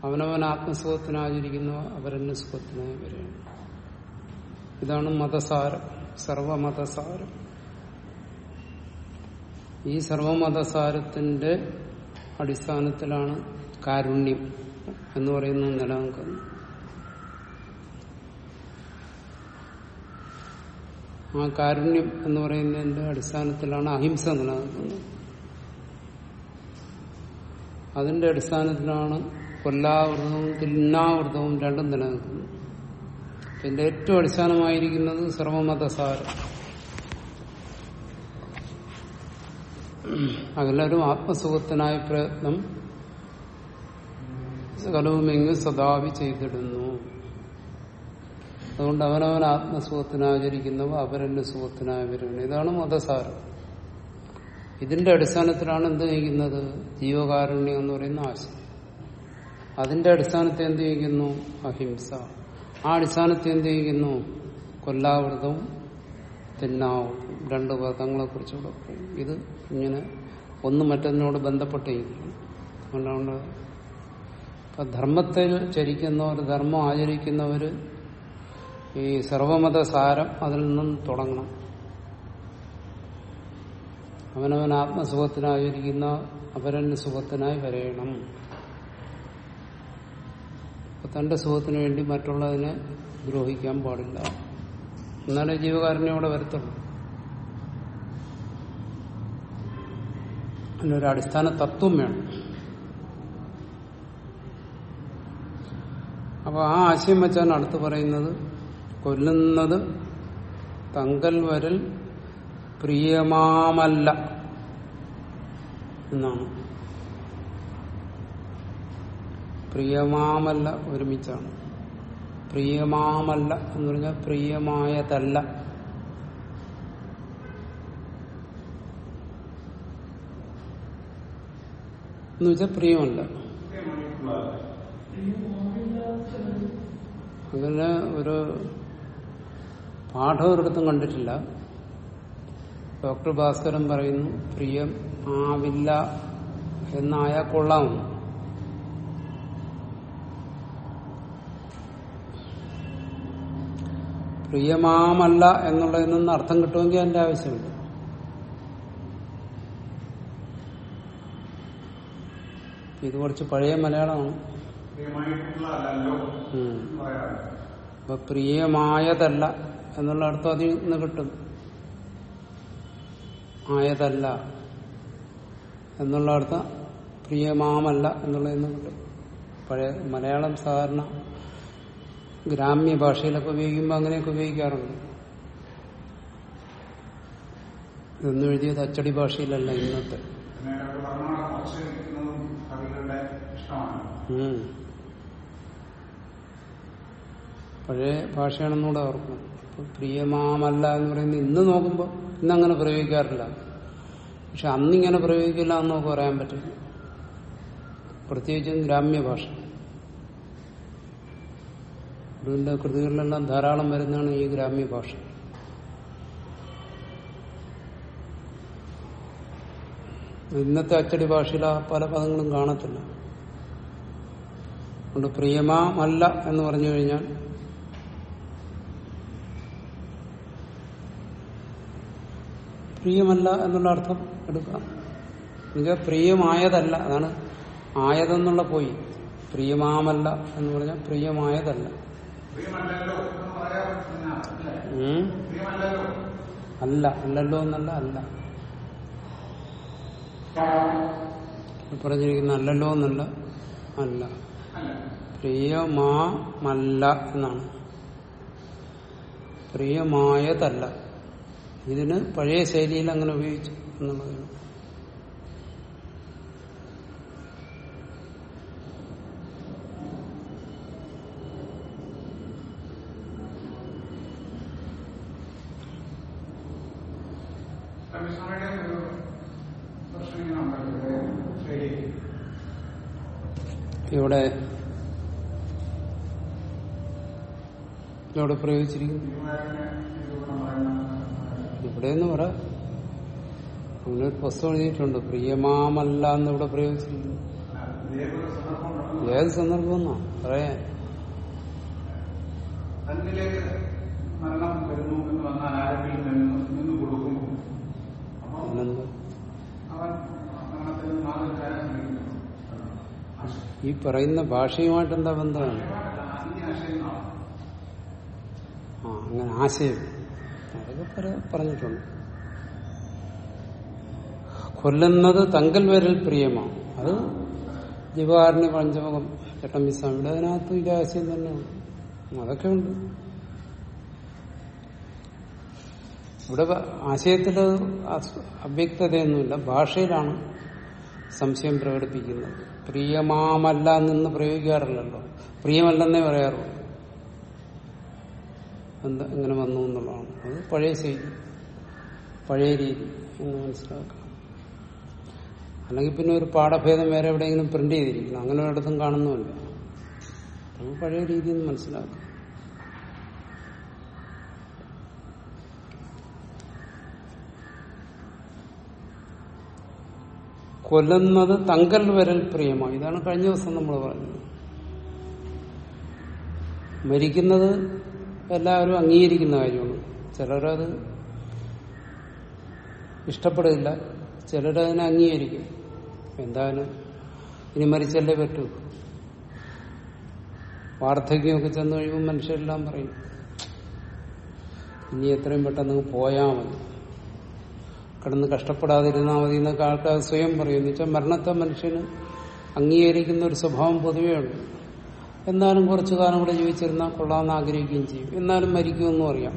അവനവൻ ആത്മസുഖത്തിനാചരിക്കുന്ന അവരന് സുഖത്തിനായി വരികയാണ് ഇതാണ് മതസാരം സർവമതസാരം ഈ സർവമതസാരത്തിന്റെ അടിസ്ഥാനത്തിലാണ് കാരുണ്യം എന്ന് പറയുന്നത് നിലനിൽക്കുന്നത് ആ കാരുണ്യം എന്ന് പറയുന്നതിന്റെ അടിസ്ഥാനത്തിലാണ് അഹിംസ നിലനിൽക്കുന്നത് അതിന്റെ അടിസ്ഥാനത്തിലാണ് കൊല്ലാവൃതവും തിന്നാവൃതവും രണ്ടും നിലനിൽക്കുന്നത് ഇതിന്റെ ഏറ്റവും അടിസ്ഥാനമായിരിക്കുന്നത് സർവമതസാരം അകലരും ആത്മസുഖത്തിനായ പ്രയത്നം സകലവുമെങ്ങ് സദാവി ചെയ്തിടുന്നു അതുകൊണ്ട് അവനവൻ ആത്മസുഖത്തിനാചരിക്കുന്നവ അവരന്റെ സുഖത്തിനായി വരികയാണ് ഇതാണ് മതസാരം ഇതിന്റെ അടിസ്ഥാനത്തിലാണ് എന്ത് ചെയ്യുന്നത് ജീവകാരുണ്യം എന്ന് പറയുന്ന ആശയം അതിന്റെ അടിസ്ഥാനത്തെ എന്ത് ചെയ്യുന്നു അഹിംസ ആ അടിസ്ഥാനത്തെ എന്ത് ചെയ്യുന്നു കൊല്ലാവൃതവും തിന്നാവും രണ്ട് പദങ്ങളെ കുറിച്ചുകൂടെ പറയും ഇത് ഇങ്ങനെ ഒന്ന് മറ്റൊന്നിനോട് ബന്ധപ്പെട്ടിരിക്കുന്നു അതുകൊണ്ടാണ് ഇപ്പൊ ധർമ്മത്തിൽ ചരിക്കുന്നവർ ധർമ്മം ആചരിക്കുന്നവര് ഈ സർവമത സാരം അതിൽ നിന്നും തുടങ്ങണം അവനവൻ ആത്മസുഖത്തിനായിരിക്കുന്ന അപരന്റെ സുഖത്തിനായി വരയണം അപ്പൊ തന്റെ സുഖത്തിന് വേണ്ടി മറ്റുള്ളതിനെ ദ്രോഹിക്കാൻ പാടില്ല എന്നാലേ ജീവകാരനെ അവിടെ വരത്തുള്ളൂ അതിനൊരു അടിസ്ഥാന തത്വം വേണം അപ്പൊ ആ ആശയം വെച്ചാണ് അടുത്ത് പറയുന്നത് കൊല്ലുന്നത് തങ്കൽ വരൽ പ്രിയമാമല്ല എന്നാണ് പ്രിയമാമല്ല ഒരുമിച്ചാണ് പ്രിയമാമല്ല എന്ന് പറഞ്ഞാൽ പ്രിയമായതല്ല എന്ന് വെച്ചാൽ പ്രിയമല്ല അങ്ങനെ ഒരു പാഠം ഒരിടത്തും കണ്ടിട്ടില്ല ഡോക്ടർ ഭാസ്കരൻ പറയുന്നു പ്രിയം ആവില്ല എന്നായാൽ കൊള്ളാമെന്ന് പ്രിയമാമല്ല എന്നുള്ളതിൽ നിന്ന് അർത്ഥം കിട്ടുമെങ്കിൽ അതിന്റെ ആവശ്യമില്ല ഇത് കുറച്ച് പഴയ മലയാളമാണ് പ്രിയമായിട്ടുള്ളതല്ലോ ഉം. എന്ന് പറയാറ് അപ്പൊ പ്രിയമായതല്ല എന്നുള്ള അർത്ഥം അതിൽ നിന്ന് കിട്ടും ആയതല്ല എന്നുള്ള അർത്ഥം പ്രിയമാമല്ല എന്നുള്ളതിൽ നിന്ന് കിട്ടും പഴയ മലയാളം സാധാരണ ഗ്രാമ്യ ഭാഷയിലൊക്കെ ഉപയോഗിക്കുമ്പോൾ അങ്ങനെയൊക്കെ ഉപയോഗിക്കാറുണ്ട് ഇതൊന്നും എഴുതിയത് അച്ചടി ഭാഷയിലല്ല ഇന്നത്തെ പിന്നെ ഡോക്ടർ പറഞ്ഞ കുറച്ച് നിൽക്കുന്നതും കവികളുടെ ഇഷ്ടമാണ് ഉം. പഴയ ഭാഷയാണെന്നൂടെ ഓർക്കണം അപ്പൊ പ്രിയമാമല്ല എന്ന് പറയുന്നത് ഇന്ന് നോക്കുമ്പോൾ ഇന്നങ്ങനെ പ്രയോഗിക്കാറില്ല പക്ഷെ അന്നിങ്ങനെ പ്രയോഗിക്കില്ല എന്ന് നമുക്ക് പറയാൻ പറ്റില്ല പ്രത്യേകിച്ചും ഗ്രാമ്യ ഭാഷ ഗുരുവിന്റെ കൃതികളിലെല്ലാം ധാരാളം വരുന്നതാണ് ഈ ഗ്രാമ്യ ഭാഷ ഇന്നത്തെ അച്ചടി ഭാഷയിൽ ആ പല പദങ്ങളും കാണത്തില്ല അതുകൊണ്ട് പ്രിയമാമല്ല എന്ന് പറഞ്ഞു കഴിഞ്ഞാൽ പ്രിയമല്ല എന്നുള്ള അർത്ഥം എടുക്കാം എന്നുവെച്ചാൽ പ്രിയമായതല്ല അതാണ് ആയതെന്നുള്ള പോയി പ്രിയമാമല്ല എന്ന് പറഞ്ഞാൽ പ്രിയമായതല്ല പ്രിയമല്ലല്ലോ എന്ന് പറയാറ് പിന്നെ അല്ലേ ഉം? പ്രിയമല്ലല്ലോ അല്ല അല്ലല്ലോ എന്നല്ല അല്ല ഈ പറഞ്ഞിരിക്കുന്ന അല്ലല്ലോ എന്നല്ല അല്ല അല്ല പ്രിയമാമല്ല എന്നാണ് പ്രിയമായതല്ല ഇതിന് പഴയ ശൈലിയിൽ അങ്ങനെ ഉപയോഗിച്ചു എന്നുള്ളതാണ് കൃഷ്ണയുടെ ഒരു പ്രശ്നം ഇങ്ങനെ ഉണ്ടല്ലോ ശരി ഇവിടെ ഇവിടെ പ്രയോഗിച്ചിരിക്കുന്നു ജീവകാരനെ നിരൂപണം പറയുന്ന ഇവിടെയെന്ന് പറ അങ്ങനെ ഒരു പുസ്തകം എഴുതിയിട്ടുണ്ട് പ്രിയമാമല്ല എന്ന് ഇവിടെ പ്രയോഗിച്ചിരിക്കുന്നു ഇതേപോലെ സന്ദർഭം നടന്നു ഏത് സന്ദർഭം എന്നാ പറയാൻ തന്നിലേക്ക് മരണം വരുന്നു എന്ന് വന്നാൽ ആരെങ്കിലും നിന്ന് നിന്ന് കൊടുക്കുമ്പോൾ അപ്പൊ അതിനെന്താ അവൻ മരണത്തിൽ നിന്ന് മാറി നിൽക്കാൻ ശ്രമിക്കുന്നു ഈ പറയുന്ന ഭാഷയുമായിട്ട് എന്താ ബന്ധമാണ് ആദ്യ ആശയങ്ങളാണ് ആ അങ്ങനെ ആശയം അതൊക്കെ പറ- പറഞ്ഞിട്ടുണ്ട് കൊല്ലുന്നത് തങ്കൽ വരൽ പ്രിയമാണ് അത് ജീവകാരുണ്യ പഞ്ചമുഖം ചട്ടമ്പി സ്വാമിയുടെ അതിനകത്ത് ഇത് ആശയം തന്നെയാണ് അതൊക്കെ ഉണ്ട് ഇവിടെ വ- ആശയത്തില് അസ്- അവ്യക്തതയൊന്നുമില്ല ഭാഷയിലാണ് സംശയം പ്രകടിപ്പിക്കുന്നത് പ്രിയമാമല്ല എന്ന് പ്രയോഗിക്കാറില്ലല്ലോ പ്രിയമല്ലെന്നേ പറയാറുള്ളൂ എന്താ ഇങ്ങനെ വന്നു എന്നുള്ളതാണ് അത് പഴയ ശൈലി പഴയ രീതി എന്ന് മനസ്സിലാക്കാം അല്ലെങ്കിൽ പിന്നെ ഒരു പാഠഭേദം വേറെ എവിടെയെങ്കിലും പ്രിന്റ് ചെയ്തിരിക്കണം അങ്ങനെ ഒരിടത്തും കാണുന്നുമില്ല അത് പഴയ രീതി എന്ന് മനസ്സിലാക്കാം കൊല്ലുന്നത് തങ്കൽ വരൽ പ്രിയമാണ് ഇതാണ് കഴിഞ്ഞ ദിവസം നമ്മൾ പറഞ്ഞത് മരിക്കുന്നത് എല്ലാവരും അംഗീകരിക്കുന്ന കാര്യമാണ് ചിലരത് ഇഷ്ടപ്പെടില്ല ചിലരതിനെ അംഗീകരിക്കും എന്തായാലും ഇനി മരിച്ചല്ലേ പറ്റൂ വാർദ്ധക്യമൊക്കെ ചെന്ന് കഴിയുമ്പോൾ മനുഷ്യരെല്ലാം പറയും ഇനി എത്രയും പെട്ടെന്ന് അങ്ങ് പോയാൽ മതി കിടന്ന് കഷ്ടപ്പെടാതിരുന്നാൽ മതി എന്നൊക്കെ ആൾക്കാർ സ്വയം പറയും എന്ന് വെച്ചാൽ മരണത്തെ മനുഷ്യന് അംഗീകരിക്കുന്ന ഒരു സ്വഭാവം പൊതുവേ ഉണ്ട് എന്നാലും കുറച്ചു കാലം കൂടെ ജീവിച്ചിരുന്നാൽ കൊള്ളാമെന്ന് ആഗ്രഹിക്കുകയും ചെയ്യും എന്നാലും മരിക്കുമെന്നും അറിയാം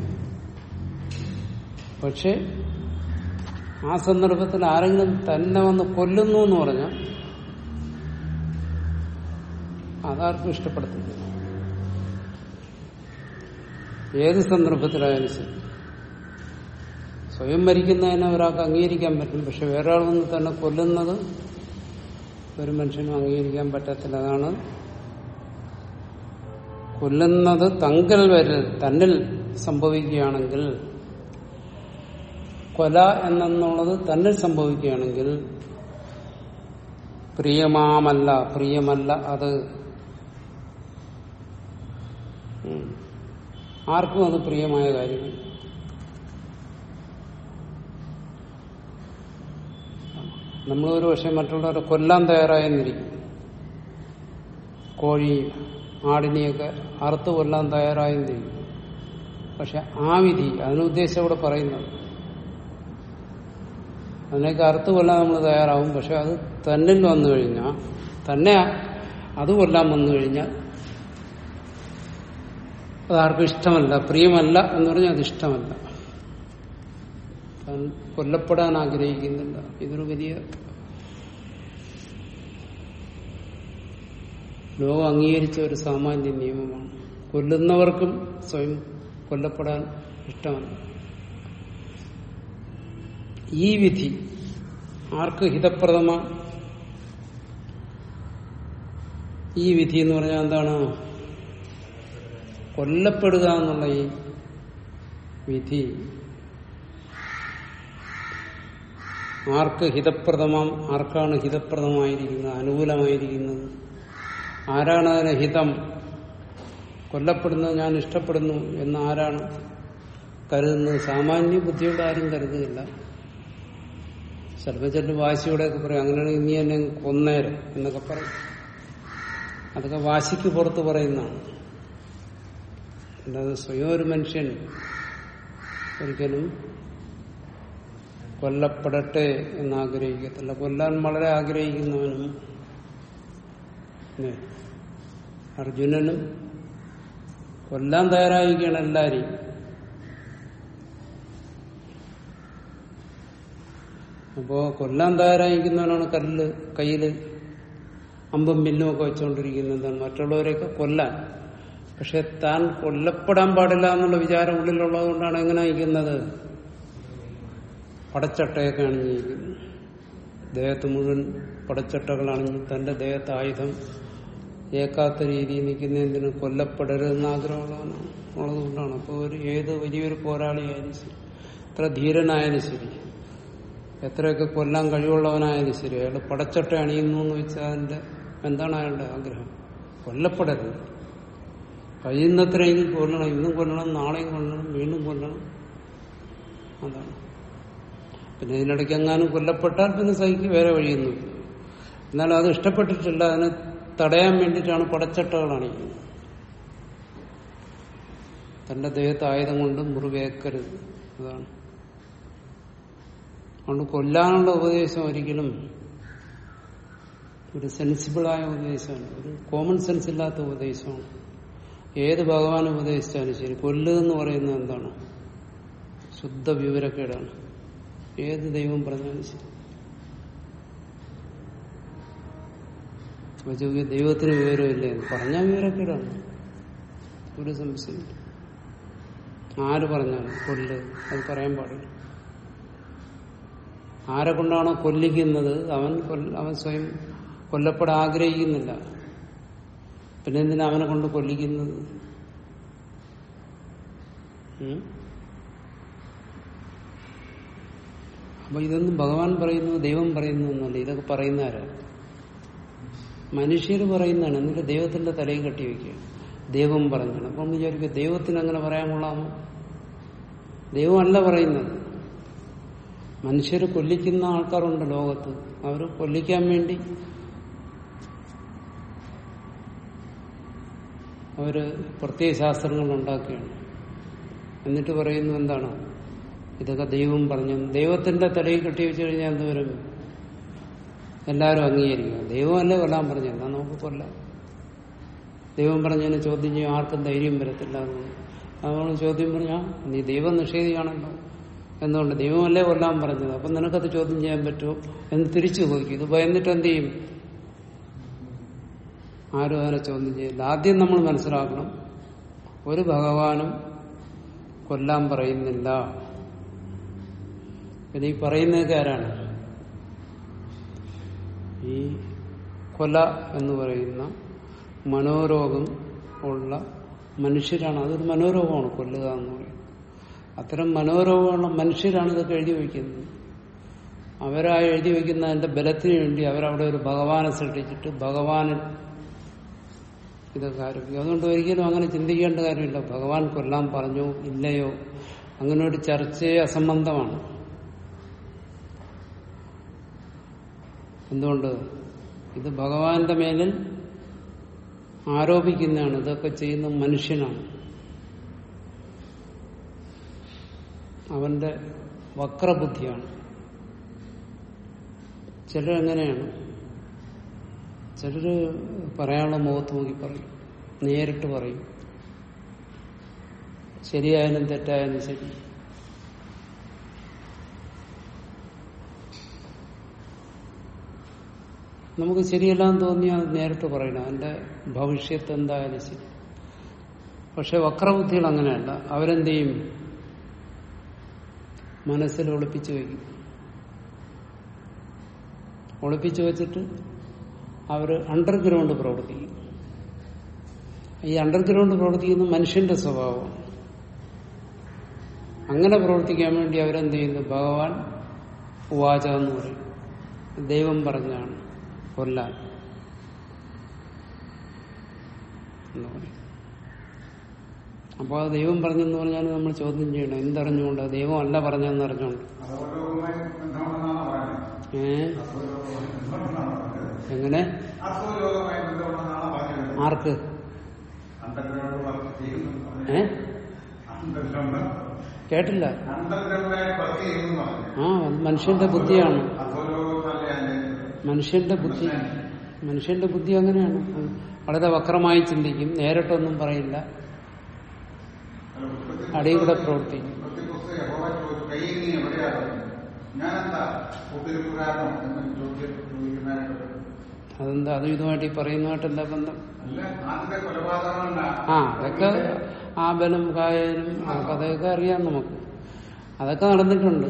പക്ഷെ ആ സന്ദർഭത്തിൽ ആരെങ്കിലും തന്നെ വന്ന് കൊല്ലുന്നു എന്ന് പറഞ്ഞാൽ അതാർക്കും ഇഷ്ടപ്പെടത്തില്ല ഏത് സന്ദർഭത്തിലായാലും ശരി സ്വയം മരിക്കുന്നതിനെ ഒരാൾക്ക് അംഗീകരിക്കാൻ പറ്റും പക്ഷെ വേറെ ആൾ വന്ന് തന്നെ കൊല്ലുന്നത് ഒരു മനുഷ്യനും അംഗീകരിക്കാൻ പറ്റത്തില്ല അതാണ് കൊല്ലുന്നത് തങ്കൽ വരൽ തന്നിൽ സംഭവിക്കുകയാണെങ്കിൽ കൊല എന്നുള്ളത് തന്നിൽ സംഭവിക്കുകയാണെങ്കിൽ പ്രിയമാമല്ല പ്രിയമല്ല അത് ഉം. ആർക്കും അത് പ്രിയമായ കാര്യമില്ല നമ്മൾ ഒരു പക്ഷെ മറ്റുള്ളവരെ കൊല്ലാൻ തയ്യാറായെന്നിരിക്കും കോഴി ആടിനെയൊക്കെ അറുത്ത് കൊല്ലാൻ തയ്യാറായെന്നിരിക്കും പക്ഷെ ആ വിധി അതിനുദ്ദേശം ഇവിടെ പറയുന്നത് അതിനൊക്കെ അറുത്ത് കൊല്ലാൻ നമ്മൾ തയ്യാറാവും പക്ഷെ അത് തന്നിൽ വന്നു കഴിഞ്ഞാൽ തന്നെ അത് കൊല്ലാൻ വന്നു കഴിഞ്ഞാൽ അതാർക്കും ഇഷ്ടമല്ല പ്രിയമല്ല എന്ന് പറഞ്ഞാൽ അത് ഇഷ്ടമല്ല താൻ കൊല്ലപ്പെടാൻ ആഗ്രഹിക്കുന്നില്ല ഇതൊരു വലിയ ലോകം അംഗീകരിച്ച ഒരു സാമാന്യ നിയമമാണ് കൊല്ലുന്നവർക്കും സ്വയം കൊല്ലപ്പെടാൻ ഇഷ്ടമല്ല ഈ വിധി ആർക്ക് ഹിതപ്രദമ ഈ വിധി എന്ന് പറഞ്ഞാൽ എന്താണ് കൊല്ലപ്പെടുക എന്നുള്ള ഈ വിധി ആർക്ക് ഹിതപ്രദമാം ആർക്കാണ് ഹിതപ്രദമായിരിക്കുന്നത് അനുകൂലമായിരിക്കുന്നത് ആരാണ് അതിന് ഹിതം കൊല്ലപ്പെടുന്നത് ഞാൻ ഇഷ്ടപ്പെടുന്നു എന്ന് ആരാണ് കരുതുന്നത് സാമാന്യ ബുദ്ധിയോട് ആരും കരുതുന്നില്ല ചിലപ്പോൾ ചില വാശിയോടെയൊക്കെ പറയും അങ്ങനെയാണെങ്കിൽ നീ എന്നെ കൊന്നേര് എന്നൊക്കെ പറയും അതൊക്കെ വാശിക്ക് പുറത്ത് പറയുന്നതാണ് അല്ലാതെ സ്വയം ഒരു മനുഷ്യൻ ഒരിക്കലും കൊല്ലപ്പെടട്ടെ എന്ന് ആഗ്രഹിക്കത്തില്ല കൊല്ലാൻ വളരെ ആഗ്രഹിക്കുന്നവനും ഇല്ലേ? അർജുനനും കൊല്ലാൻ തയ്യാറായിരിക്കുകയാണ് എല്ലാരെയും അപ്പോ കൊല്ലാൻ തയ്യാറായിരിക്കുന്നവനാണ് കല്ല് കയ്യില് അമ്പും മില്ലും ഒക്കെ വെച്ചുകൊണ്ടിരിക്കുന്നത് എന്താണ് മറ്റുള്ളവരെയൊക്കെ കൊല്ലാൻ പക്ഷെ താൻ കൊല്ലപ്പെടാൻ പാടില്ല എന്നുള്ള വിചാരം ഉള്ളിലുള്ളത് കൊണ്ടാണ് എങ്ങനെ അയക്കുന്നത് പടച്ചട്ടയൊക്കെ അണിഞ്ഞിരിക്കുന്നത് ദേഹത്ത് മുഴുവൻ പടച്ചട്ടകൾ അണിഞ്ഞ് തന്റെ ദേഹത്ത് ആയുധം ഏക്കാത്ത രീതിയിൽ നിൽക്കുന്നതിന് കൊല്ലപ്പെടരുതെന്ന് ആഗ്രഹമുള്ളവനാണ് ഉള്ളതുകൊണ്ടാണ് അപ്പോൾ ഒരു ഏത് വലിയൊരു പോരാളിയായാലും ശരി എത്ര ധീരനായാലും ശരി എത്രയൊക്കെ കൊല്ലാൻ കഴിവുള്ളവനായാലും ശരി അയാൾ പടച്ചട്ട അണിയുന്നു എന്ന് വെച്ചാൽ അതിന്റെ എന്താണ് അയാളുടെ ആഗ്രഹം കൊല്ലപ്പെടരുത് കഴിയുന്നത്രയെങ്കിലും കൊല്ലണം ഇന്നും കൊല്ലണം നാളെയും കൊല്ലണം വീണ്ടും കൊല്ലണം അതാണ് പിന്നെ ഇതിനിടയ്ക്ക് എങ്ങാനും കൊല്ലപ്പെട്ടാൽ പിന്നെ സഹിക്ക് വേറെ വഴിയൊന്നും എന്നാൽ അത് ഇഷ്ടപ്പെട്ടിട്ടില്ല അതിനെ തടയാൻ വേണ്ടിയിട്ടാണ് പടച്ചട്ടകൾ അണിയുന്നത് തന്റെ ദേഹത്ത് ആയുധം കൊണ്ട് മുറിവേക്കരുത് അതാണ് അതുകൊണ്ട് കൊല്ലാനുള്ള ഉപദേശം ഒരിക്കലും ഒരു സെൻസിബിളായ ഉപദേശമാണ് ഒരു കോമൺ സെൻസ് ഇല്ലാത്ത ഉപദേശമാണ് ഏത് ഭഗവാൻ ഉപദേശിച്ചാലും ശരി കൊല്ലുക എന്ന് പറയുന്നത് എന്താണ് ശുദ്ധ വിവരക്കേടാണ് ഏത് ദൈവം പറഞ്ഞാലും ശരി അപ്പൊ ചോദിക്കുക ദൈവത്തിന് വിവരമില്ലേ എന്ന് പറഞ്ഞാൽ വിവരക്കേടാണ് ഒരു സംശയം ആര് പറഞ്ഞാലും കൊല്ല് അത് പറയാൻ പാടില്ല ആരെ കൊണ്ടാണോ കൊല്ലിക്കുന്നത് അവൻ കൊല്ല- അവൻ സ്വയം കൊല്ലപ്പെടാൻ ആഗ്രഹിക്കുന്നില്ല പിന്നെ എന്തിനാ അവനെ കൊണ്ട് കൊല്ലിക്കുന്നത് ഉം? അപ്പൊ ഇതൊന്നും ഭഗവാൻ പറയുന്നു ദൈവം പറയുന്നു എന്നല്ല ഇതൊക്കെ പറയുന്ന ആരാ മനുഷ്യർ പറയുന്നതാണ് എന്നിട്ട് ദൈവത്തിന്റെ തലയിൽ കെട്ടി വയ്ക്കുകയാണ് ദൈവം പറഞ്ഞാണ് അപ്പം വിചാരിക്കുക ദൈവത്തിന് അങ്ങനെ പറയാൻ കൊള്ളാമോ ദൈവമല്ല പറയുന്നത് മനുഷ്യർ കൊല്ലിക്കുന്ന ആൾക്കാരുണ്ട് ലോകത്ത് അവർ കൊല്ലിക്കാൻ വേണ്ടി അവര് പ്രത്യേക ശാസ്ത്രങ്ങൾ ഉണ്ടാക്കുകയാണ് എന്നിട്ട് പറയുന്നു എന്താണ് ഇതൊക്കെ ദൈവം പറഞ്ഞു ദൈവത്തിന്റെ തലയിൽ കെട്ടി വെച്ച് കഴിഞ്ഞാൽ എന്തുവരും എല്ലാവരും അംഗീകരിക്കുക ദൈവമല്ലേ കൊല്ലാൻ പറഞ്ഞു എന്നാ നമുക്ക് കൊല്ലാം ദൈവം പറഞ്ഞതിന് ചോദ്യം ചെയ്യും ആർക്കും ധൈര്യം വരത്തില്ല അതുകൊണ്ട് നമ്മൾ ചോദ്യം പറഞ്ഞാ നീ ദൈവം നിഷേധിക്കുകയാണല്ലോ എന്തുകൊണ്ട് ദൈവമല്ലേ കൊല്ലാൻ പറഞ്ഞത് അപ്പൊ നിനക്കത് ചോദ്യം ചെയ്യാൻ പറ്റുമോ എന്ന് തിരിച്ചു ചോദിക്കും ഇത് ഭയന്നിട്ട് എന്ത് ചെയ്യും ആരും അതിനെ ചോദ്യം ചെയ്യില്ല ആദ്യം നമ്മൾ മനസ്സിലാക്കണം ഒരു ഭഗവാനും കൊല്ലാൻ പറയുന്നില്ല പിന്നെ ഈ പറയുന്നതൊക്കെ ആരാണ് ഈ കൊല എന്ന് പറയുന്ന മനോരോഗം ഉള്ള മനുഷ്യരാണ് അതൊരു മനോരോഗമാണ് കൊല്ലുക എന്ന് പറയുന്നത് അത്തരം മനോരോഗമുള്ള മനുഷ്യരാണ് ഇതൊക്കെ എഴുതി വയ്ക്കുന്നത് അവരാ എഴുതി വയ്ക്കുന്നതിന്റെ ബലത്തിന് വേണ്ടി അവരവിടെ ഒരു ഭഗവാനെ സൃഷ്ടിച്ചിട്ട് ഭഗവാന് ഇതൊക്കെ ആരോപിക്കും അതുകൊണ്ട് ഒരിക്കലും അങ്ങനെ ചിന്തിക്കേണ്ട കാര്യമില്ല ഭഗവാൻ കൊല്ലാൻ പറഞ്ഞോ ഇല്ലയോ അങ്ങനെ ഒരു ചർച്ചയെ അസംബന്ധമാണ് എന്തുകൊണ്ട് ഇത് ഭഗവാന്റെ മേലിൽ ആരോപിക്കുന്നതാണ് ഇതൊക്കെ ചെയ്യുന്ന മനുഷ്യനാണ് അവന്റെ വക്രബുദ്ധിയാണ് ചിലരെങ്ങനെയാണ് ചിലര് പറയാനുള്ള മുഖത്ത് നോക്കി പറയും നേരിട്ട് പറയും ശരിയായാലും തെറ്റായാലും ശരി നമുക്ക് ശരിയല്ലാന്ന് തോന്നിയാൽ അത് നേരിട്ട് പറയണം അതിന്റെ ഭവിഷ്യത്ത് എന്തായാലും ശരി പക്ഷെ വക്രബുദ്ധികൾ അങ്ങനെയല്ല അവരെന്ത് ചെയ്യും മനസ്സിൽ ഒളിപ്പിച്ചു വയ്ക്കും ഒളിപ്പിച്ചു വെച്ചിട്ട് അവര് അണ്ടർഗ്രൗണ്ട് പ്രവർത്തിക്കും ഈ അണ്ടർഗ്രൗണ്ട് പ്രവർത്തിക്കുന്ന മനുഷ്യന്റെ സ്വഭാവം അങ്ങനെ പ്രവർത്തിക്കാൻ വേണ്ടി അവരെന്ത് ചെയ്യുന്നു ഭഗവാൻ ഉവാച എന്ന് പറയും ദൈവം പറഞ്ഞാണ് കൊല്ലാൻ എന്ന് പറയും അപ്പോൾ അത് ദൈവം പറഞ്ഞെന്ന് പറഞ്ഞാൽ നമ്മൾ ചോദ്യം ചെയ്യണം എന്തറിഞ്ഞുകൊണ്ട് ദൈവം അല്ല പറഞ്ഞെന്ന് അറിഞ്ഞുകൊണ്ട് അധോലോകവുമായി ബന്ധമുണ്ടെന്നാണ് പറയുന്നത് ഏ അധോലോകവുമായി ബന്ധമുണ്ടെന്നാണ് പറഞ്ഞത് എങ്ങനെ അധോലോകവുമായി ബന്ധമുണ്ടെന്നാണ് പറഞ്ഞത് ആർക്ക് അണ്ടർഗ്രൗണ്ട് വർക്ക് ചെയ്യുന്നു ഏ അണ്ടർഗ്രൗണ്ട് കേട്ടില്ല അണ്ടർഗ്രൗണ്ടായി വർക്ക് ചെയ്യുന്നു പറഞ്ഞു ആ അത് മനുഷ്യന്റെ ബുദ്ധിയാണ് അധോലോകത്തല്ലേ അതിന്റെ മനുഷ്യന്റെ ബുദ്ധി മനുഷ്യന്റെ ബുദ്ധി അങ്ങനെയാണ് വളരെ വക്രമായി ചിന്തിക്കും നേരിട്ടൊന്നും പറയില്ല അടിയിൽ കൂടെ പ്രവർത്തിക്കും പുസ്തകം യഹോവ ചോദിച്ചു കയ്യിൽ നീ എവിടെയാണ് ഞാനെന്താ കൂട്ടിരിപ്പുകാരനോ എന്ന് ചോദ്യം ചോദിക്കുന്നതായിട്ട് അതെന്താ അതും ഇതുമായിട്ട് ഈ പറയുന്നതായിട്ടല്ല ബന്ധം അല്ല ആദ്യത്തെ കൊലപാതകങ്ങളല്ല ആ അതൊക്കെ ആബലും കായലും ആ കഥയൊക്കെ അറിയാം നമുക്ക് അതൊക്കെ നടന്നിട്ടുണ്ട്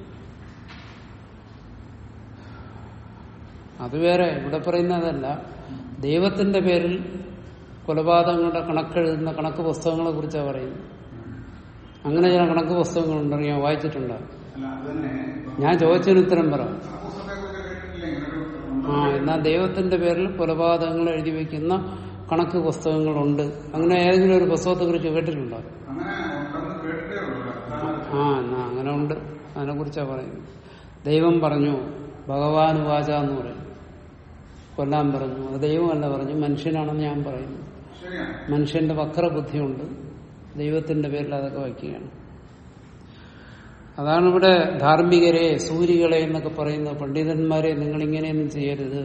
അത് വേറെ ഇവിടെ പറയുന്നതല്ല ദൈവത്തിന്റെ പേരിൽ കൊലപാതകങ്ങളുടെ കണക്കെഴുതുന്ന കണക്ക് പുസ്തകങ്ങളെ കുറിച്ചാണ് പറയുന്നത് അങ്ങനെ ചില കണക്ക് പുസ്തകങ്ങളുണ്ട് അറിയാൻ വായിച്ചിട്ടുണ്ടോ അല്ല അത് തന്നെ ഞാൻ ചോദിച്ചതിന് ഉത്തരം പറ ആ പുസ്തകത്തെ കുറിച്ച് കേട്ടിട്ടില്ല ഇങ്ങനെ ഒരു ഉണ്ടോ ആ എന്നാൽ ദൈവത്തിന്റെ പേരിൽ കൊലപാതകങ്ങൾ എഴുതി വെക്കുന്ന കണക്ക് പുസ്തകങ്ങളുണ്ട് അങ്ങനെ ഏതെങ്കിലും ഒരു പുസ്തകത്തെ കുറിച്ച് കേട്ടിട്ടുണ്ടോ അങ്ങനെ ഉണ്ടെന്ന് കേട്ടിട്ടേ ഉള്ളൂ അതാണ് ആ എന്നാ അങ്ങനെ ഉണ്ട് അതിനെ കുറിച്ചാ പറയുന്നത് ദൈവം പറഞ്ഞു ഭഗവാൻ വാച എന്ന് പറയും കൊല്ലാൻ പറഞ്ഞു അത് ദൈവമല്ല പറഞ്ഞു മനുഷ്യനാണെന്ന് ഞാൻ പറയുന്നു ശരിയാണ് മനുഷ്യന്റെ വക്രബുദ്ധിയുണ്ട് ദൈവത്തിന്റെ പേരിൽ അതൊക്കെ വയ്ക്കുകയാണ് അതാണ് ഇവിടെ ധാർമ്മികരെ സൂര്യകളെ എന്നൊക്കെ പറയുന്ന പണ്ഡിതന്മാരെ നിങ്ങൾ ഇങ്ങനെയൊന്നും ചെയ്യരുത്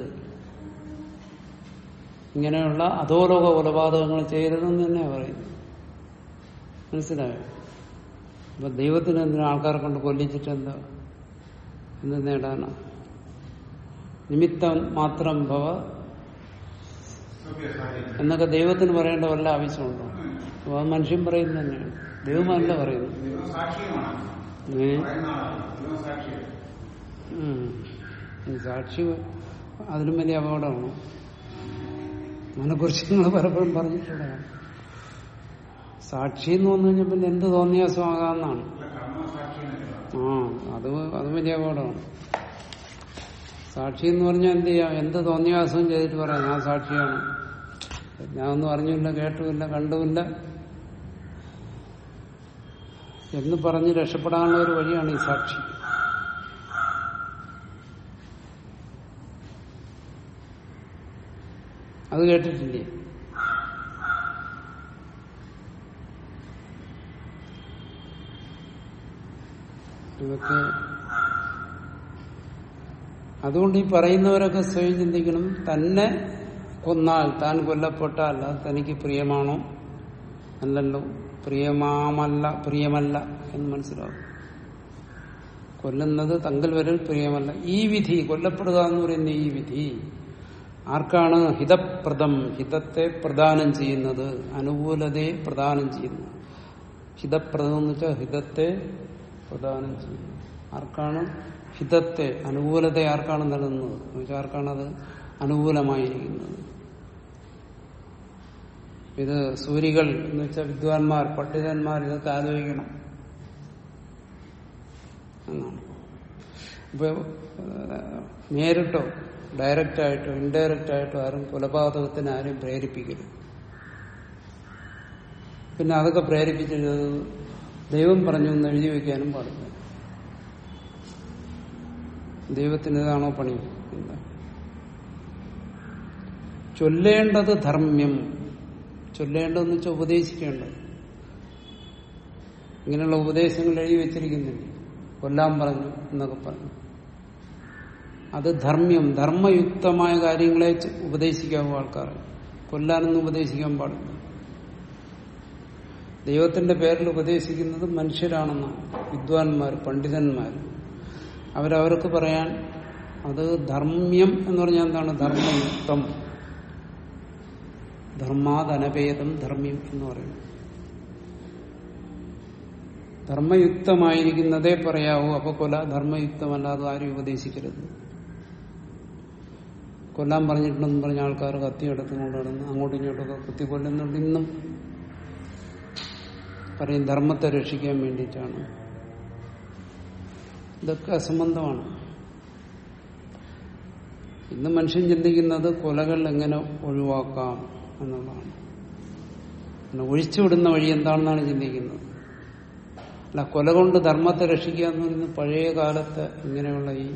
ഇങ്ങനെയുള്ള അധോലോക കൊലപാതകങ്ങൾ ചെയ്യരുതെന്ന് തന്നെ പറയുന്നു മനസ്സിലായോ അപ്പൊ ദൈവത്തിന് എന്തിനാ ആൾക്കാരെ കൊണ്ട് കൊല്ലിച്ചിട്ട് എന്താ എന്ത് നേടാനാ നിമിത്തം മാത്രം ഭവ സത്യസാധ്യത എന്നൊക്കെ ദൈവത്തിന് പറയേണ്ട വല്ല ആവശ്യമുണ്ടോ അപ്പൊ അത് മനുഷ്യൻ പറയുന്നത് തന്നെയാണ് ദൈവമല്ല പറയുന്നത് ദൈവം സാക്ഷിയുമാണ് ഏ? പറയുന്ന ആളാണ് ദൈവം സാക്ഷിയാണ് ഉം. ഈ സാക്ഷി അതിലും വലിയ അപകടമാണ് അതിനെക്കുറിച്ച് നിങ്ങൾ പലപ്പോഴും പറഞ്ഞിട്ടുള്ളതാണ് സാക്ഷി എന്ന് വന്നു കഴിഞ്ഞാൽ പിന്നെ എന്ത് തോന്നിയാസമാകാമെന്നാണ് അല്ല കർമ്മസാക്ഷിയാണ് ആ അത് അത് വലിയ അപകടമാണ് സാക്ഷി എന്ന് പറഞ്ഞാൽ എന്ത് ചെയ്യാം എന്ത് തോന്നിയാസവും ചെയ്തിട്ട് പറയാം ഞാൻ സാക്ഷിയാണ് ഞാൻ ഒന്നും അറിഞ്ഞില്ല കേട്ടുമില്ല കണ്ടുമില്ല എന്ന് പറഞ്ഞ് രക്ഷപ്പെടാനുള്ള ഒരു വഴിയാണ് ഈ സാക്ഷി അത് കേട്ടിട്ടില്ലേ ഇതൊക്കെ അതുകൊണ്ട് ഈ പറയുന്നവരൊക്കെ സ്വയം ചിന്തിക്കണം തന്നെ കൊന്നാൽ താൻ കൊല്ലപ്പെട്ടാൽ അത് തനിക്ക് പ്രിയമാണോ അല്ലല്ലോ പ്രിയമാമല്ല പ്രിയമല്ല എന്ന് മനസ്സിലാവും കൊല്ലുന്നത് തങ്കൽ വരൽ പ്രിയമല്ല ഈ വിധി കൊല്ലപ്പെടുക എന്ന് പറയുന്ന ഈ വിധി ആർക്കാണ് ഹിതപ്രദം ഹിതത്തെ പ്രദാനം ചെയ്യുന്നത് അനുകൂലതയെ പ്രദാനം ചെയ്യുന്നത് ഹിതപ്രദം എന്ന് വെച്ചാൽ ഹിതത്തെ പ്രദാനം ചെയ്യുന്നത് ആർക്കാണ് ഹിതത്തെ അനുകൂലത ആർക്കാണ് നൽകുന്നത് എന്ന് വെച്ചാൽ ആർക്കാണ് അത് അനുകൂലമായിരിക്കുന്നത് ഇത് സൂരികൾ എന്ന് വെച്ചാൽ വിദ്വാൻമാർ പണ്ഡിതന്മാർ ഇതൊക്കെ ആലോചിക്കണം എന്നാണ് ഇപ്പൊ ഏഹ്, നേരിട്ടോ ഡയറക്റ്റ് ആയിട്ടോ ഇൻഡയറക്റ്റ് ആയിട്ടോ ആരും കൊലപാതകത്തിന് ആരും പ്രേരിപ്പിക്കരുത് പിന്നെ അതൊക്കെ പ്രേരിപ്പിച്ചിട്ട് ദൈവം പറഞ്ഞു എന്ന് എഴുതി വെക്കാനും പാടില്ല ദൈവത്തിന് ഇതാണോ പണി എന്താ ചൊല്ലേണ്ടത് ധർമ്മ്യം ചൊല്ലേണ്ടതെന്ന് വെച്ചാൽ ഉപദേശിക്കേണ്ടത് ഇങ്ങനെയുള്ള ഉപദേശങ്ങൾ എഴുതി വെച്ചിരിക്കുന്നില്ലേ കൊല്ലാൻ പറഞ്ഞു എന്നൊക്കെ പറഞ്ഞു അത് ധർമ്മ്യം ധർമ്മയുക്തമായ കാര്യങ്ങളെ ച- ഉപദേശിക്കാവൂ ആൾക്കാർ കൊല്ലാനൊന്നും ഉപദേശിക്കാൻ പാടില്ല ദൈവത്തിന്റെ പേരിൽ ഉപദേശിക്കുന്നത് മനുഷ്യരാണെന്നാണ് വിദ്വാൻമാർ പണ്ഡിതന്മാർ അവരവർക്ക് പറയാൻ അത് ധർമ്മ്യം എന്ന് പറഞ്ഞാൽ എന്താണ് ധർമ്മയുക്തം ധർമാദനഭേദം ധർമ്മ്യം എന്ന് പറയുന്നു ധർമ്മയുക്തമായിരിക്കുന്നതേ പറയാവൂ അപ്പൊ കൊല ധർമ്മയുക്തമല്ലാതെ ആരും ഉപദേശിക്കരുത് കൊല്ലാൻ പറഞ്ഞിട്ടുണ്ടെന്ന് പറഞ്ഞ ആൾക്കാർ കത്തി എടുത്തുകൊണ്ട് നടന്ന് അങ്ങോട്ടും ഇങ്ങോട്ടൊക്കെ കുത്തിക്കൊല്ലുന്നുണ്ട് ഇന്നും പറയും ധർമ്മത്തെ രക്ഷിക്കാൻ വേണ്ടിയിട്ടാണ് ഇതൊക്കെ അസംബന്ധമാണ് ഇന്ന് മനുഷ്യൻ ചിന്തിക്കുന്നത് കൊലകൾ എങ്ങനെ ഒഴിവാക്കാം എന്നുള്ളതാണ് പിന്നെ ഒഴിച്ചുവിടുന്ന വഴി എന്താണെന്നാണ് ചിന്തിക്കുന്നത് അല്ല കൊല കൊണ്ട് ധർമ്മത്തെ രക്ഷിക്കുക എന്ന് പറയുന്നത് പഴയ കാലത്ത് ഇങ്ങനെയുള്ള ഈ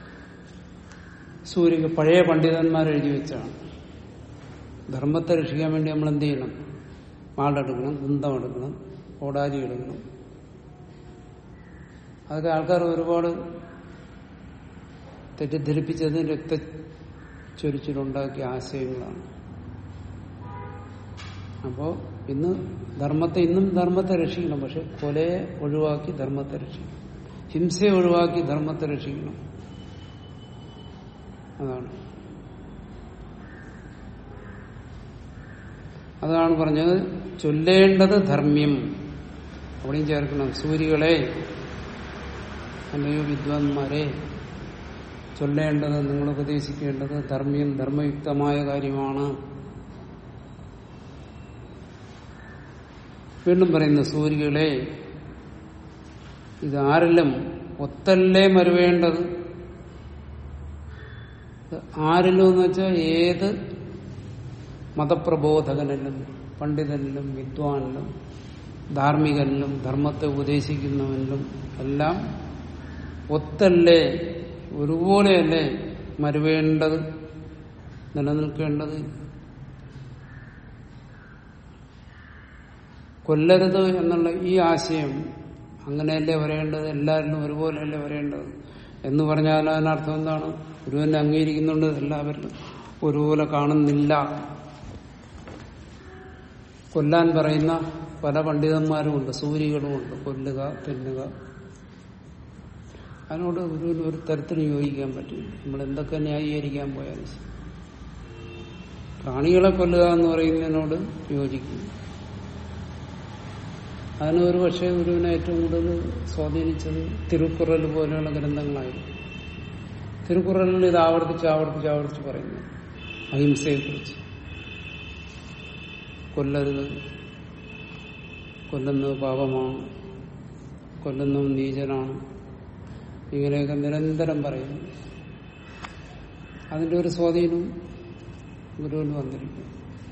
സൂര്യ പഴയ പണ്ഡിതന്മാർ എഴുതി വെച്ചാണ് ധർമ്മത്തെ രക്ഷിക്കാൻ വേണ്ടി നമ്മൾ എന്ത് ചെയ്യണം വാളെടുക്കണം കുന്തം എടുക്കണം കോടാലി എടുക്കണം അതൊക്കെ ആൾക്കാർ ഒരുപാട് തെറ്റിദ്ധരിപ്പിച്ചത് രക്തച്ചൊരിച്ചിലുണ്ടാക്കിയ ആശയങ്ങളാണ് അപ്പോ ഇന്ന് ധർമ്മത്തെ ഇന്നും ധർമ്മത്തെ രക്ഷിക്കണം പക്ഷെ കൊലയെ ഒഴിവാക്കി ധർമ്മത്തെ രക്ഷിക്കണം ഹിംസയെ ഒഴിവാക്കി ധർമ്മത്തെ രക്ഷിക്കണം അതാണ് അതാണ് പറഞ്ഞത് ചൊല്ലേണ്ടത് ധർമ്മ്യം അവിടെയും ചേർക്കണം സൂര്യകളെ അല്ലയോ വിദ്വാൻമാരെ ചൊല്ലേണ്ടത് നിങ്ങൾ ഉപദേശിക്കേണ്ടത് ധർമ്മ്യം ധർമ്മയുക്തമായ കാര്യമാണ് വീണ്ടും പറയുന്ന സൂര്യകളെ ഇതാരിലും ഒത്തല്ലേ മരുവേണ്ടത് ആരിലും എന്ന് വെച്ചാൽ ഏത് മതപ്രബോധകനിലും പണ്ഡിതനിലും വിദ്വാനിലും ധാർമ്മികനിലും ധർമ്മത്തെ ഉപദേശിക്കുന്നവനിലും എല്ലാം ഒത്തല്ലേ ഒരുപോലെയല്ലേ മരുവേണ്ടത് നിലനിൽക്കേണ്ടത് കൊല്ലരുത് എന്നുള്ള ഈ ആശയം അങ്ങനെയല്ലേ വരേണ്ടത് എല്ലാവരിലും ഒരുപോലെയല്ലേ വരേണ്ടത് എന്ന് പറഞ്ഞാൽ അതിനർത്ഥം എന്താണ് ഒരുവനെ അംഗീകരിക്കുന്നുണ്ട് എല്ലാവരിലും ഒരുപോലെ കാണുന്നില്ല കൊല്ലാൻ പറയുന്ന പല പണ്ഡിതന്മാരുമുണ്ട് സൂര്യകളുമുണ്ട് കൊല്ലുക തിന്നുക അതിനോട് ഒരു ഒരു തരത്തിലും യോജിക്കാൻ പറ്റില്ല നമ്മൾ എന്തൊക്കെ ന്യായീകരിക്കാൻ പോയാലും ശരി. പ്രാണികളെ കൊല്ലുക എന്ന് പറയുന്നതിനോട് യോജിക്കും അതിന് ഒരു പക്ഷേ ഗുരുവിനെ ഏറ്റവും കൂടുതൽ സ്വാധീനിച്ചത് തിരുക്കുറൽ പോലെയുള്ള ഗ്രന്ഥങ്ങളായിരുന്നു തിരുക്കുറലിൽ ഇത് ആവർത്തിച്ച് ആവർത്തിച്ച് ആവർത്തിച്ച് പറയുന്നു അഹിംസയെക്കുറിച്ച് കൊല്ലരുത് കൊല്ലുന്നത് പാപമാണ് കൊല്ലുന്നവൻ നീചനാണ് ഇങ്ങനെയൊക്കെ നിരന്തരം പറയുന്നു അതിന്റെ ഒരു സ്വാധീനം ഗുരുവിൽ വന്നിരിക്കും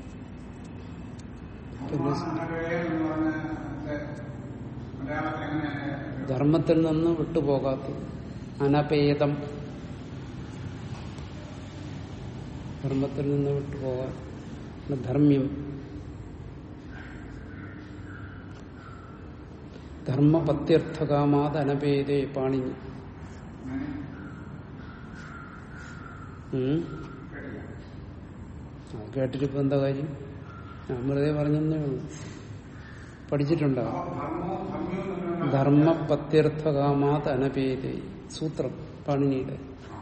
പിന്നെ എന്ന് പറഞ്ഞ മലയാളത്തിൽ എങ്ങനെയാണ് ധർമ്മത്തിൽ നിന്ന് വിട്ടുപോകാത്തത് അനപേതം ധർമ്മത്തിൽ നിന്ന് വിട്ടുപോകാൻ ധർമ്മ്യം ധർമ്മപത്യർത്ഥകാമാത് അനപേതേ പാണിനി ഉം. അത് കേട്ടിട്ടിപ്പോ എന്താ കാര്യം ഞാൻ വെറുതെ പറഞ്ഞതേ ഉള്ളൂ പഠിച്ചിട്ടുണ്ടാവും ധർമ്മവും ധർമ്മ്യവും തമ്മിലുള്ള ധർമ്മപത്യർത്ഥകാമാത് അനപേതേ സൂത്രം പാണിനിയുടെ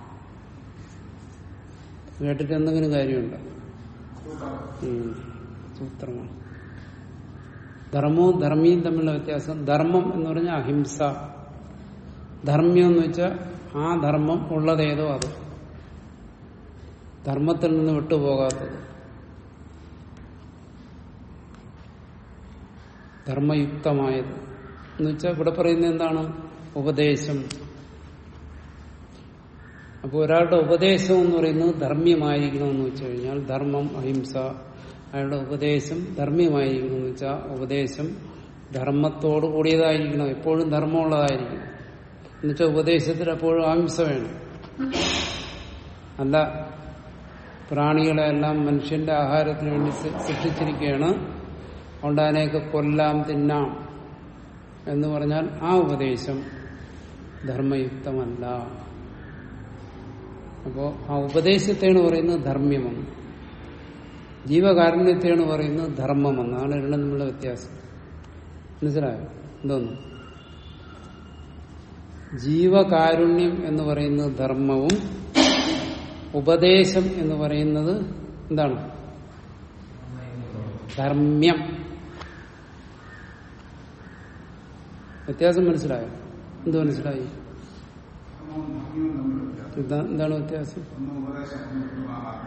കേട്ടിട്ട് എന്തെങ്കിലും കാര്യമുണ്ടോ സൂത്രം. ഉം. സൂത്രമാണ് ധർമ്മവും ധർമ്മിയും തമ്മിലുള്ള വ്യത്യാസം ധർമ്മം എന്ന് പറഞ്ഞാൽ അഹിംസ ധർമ്മ്യം എന്ന് വെച്ചാൽ ആ ധർമ്മം ഉള്ളതേതോ അത് ധർമ്മത്തിൽ നിന്ന് വിട്ടുപോകാത്തത് ധർമ്മയുക്തമായത് എന്ന് വെച്ചാൽ ഇവിടെ പറയുന്നത് എന്താണ് ഉപദേശം അപ്പോൾ ഒരാളുടെ ഉപദേശം എന്ന് പറയുന്നത് ധർമ്മ്യമായിരിക്കണമെന്ന് വെച്ച് കഴിഞ്ഞാൽ ധർമ്മം അഹിംസ അയാളുടെ ഉപദേശം ധർമ്മ്യമായിരിക്കണമെന്ന് വെച്ചാൽ ഉപദേശം ധർമ്മത്തോട് കൂടിയതായിരിക്കണം എപ്പോഴും ധർമ്മമുള്ളതായിരിക്കണം എന്നുവെച്ചാൽ ഉപദേശത്തിൽ എപ്പോഴും അഹിംസ വേണം അല്ല പ്രാണികളെ എല്ലാം മനുഷ്യന്റെ ആഹാരത്തിന് വേണ്ടി സൃ- സൃഷ്ടിച്ചിരിക്കുകയാണ് അതുകൊണ്ട് അതിനെയൊക്കെ കൊല്ലാം തിന്നാം എന്ന് പറഞ്ഞാൽ ആ ഉപദേശം ധർമ്മയുക്തമല്ല അപ്പോ ആ ഉപദേശത്തെയാണ് പറയുന്നത് ധർമ്മ്യമെന്ന് ജീവകാരുണ്യത്തെയാണ് പറയുന്നത് ധർമ്മമെന്ന് അതാണ് രണ്ടും തമ്മിലുള്ള വ്യത്യാസം മനസ്സിലായോ എന്തോന്നു ജീവകാരുണ്യം എന്ന് പറയുന്നത് ധർമ്മവും ഉപദേശം എന്ന് പറയുന്നത് എന്താണ് ധർമ്മ്യം വ്യത്യാസം മനസ്സിലായോ എന്ത് മനസ്സിലായി ധർമ്മവും ധർമ്മ്യവും തമ്മിലുള്ള വ്യത്യാസം. ഇതാ- എന്താണ് വ്യത്യാസം ഒന്ന് ഉപദേശം ഒന്ന് വിട്ടുമാറാത്തത്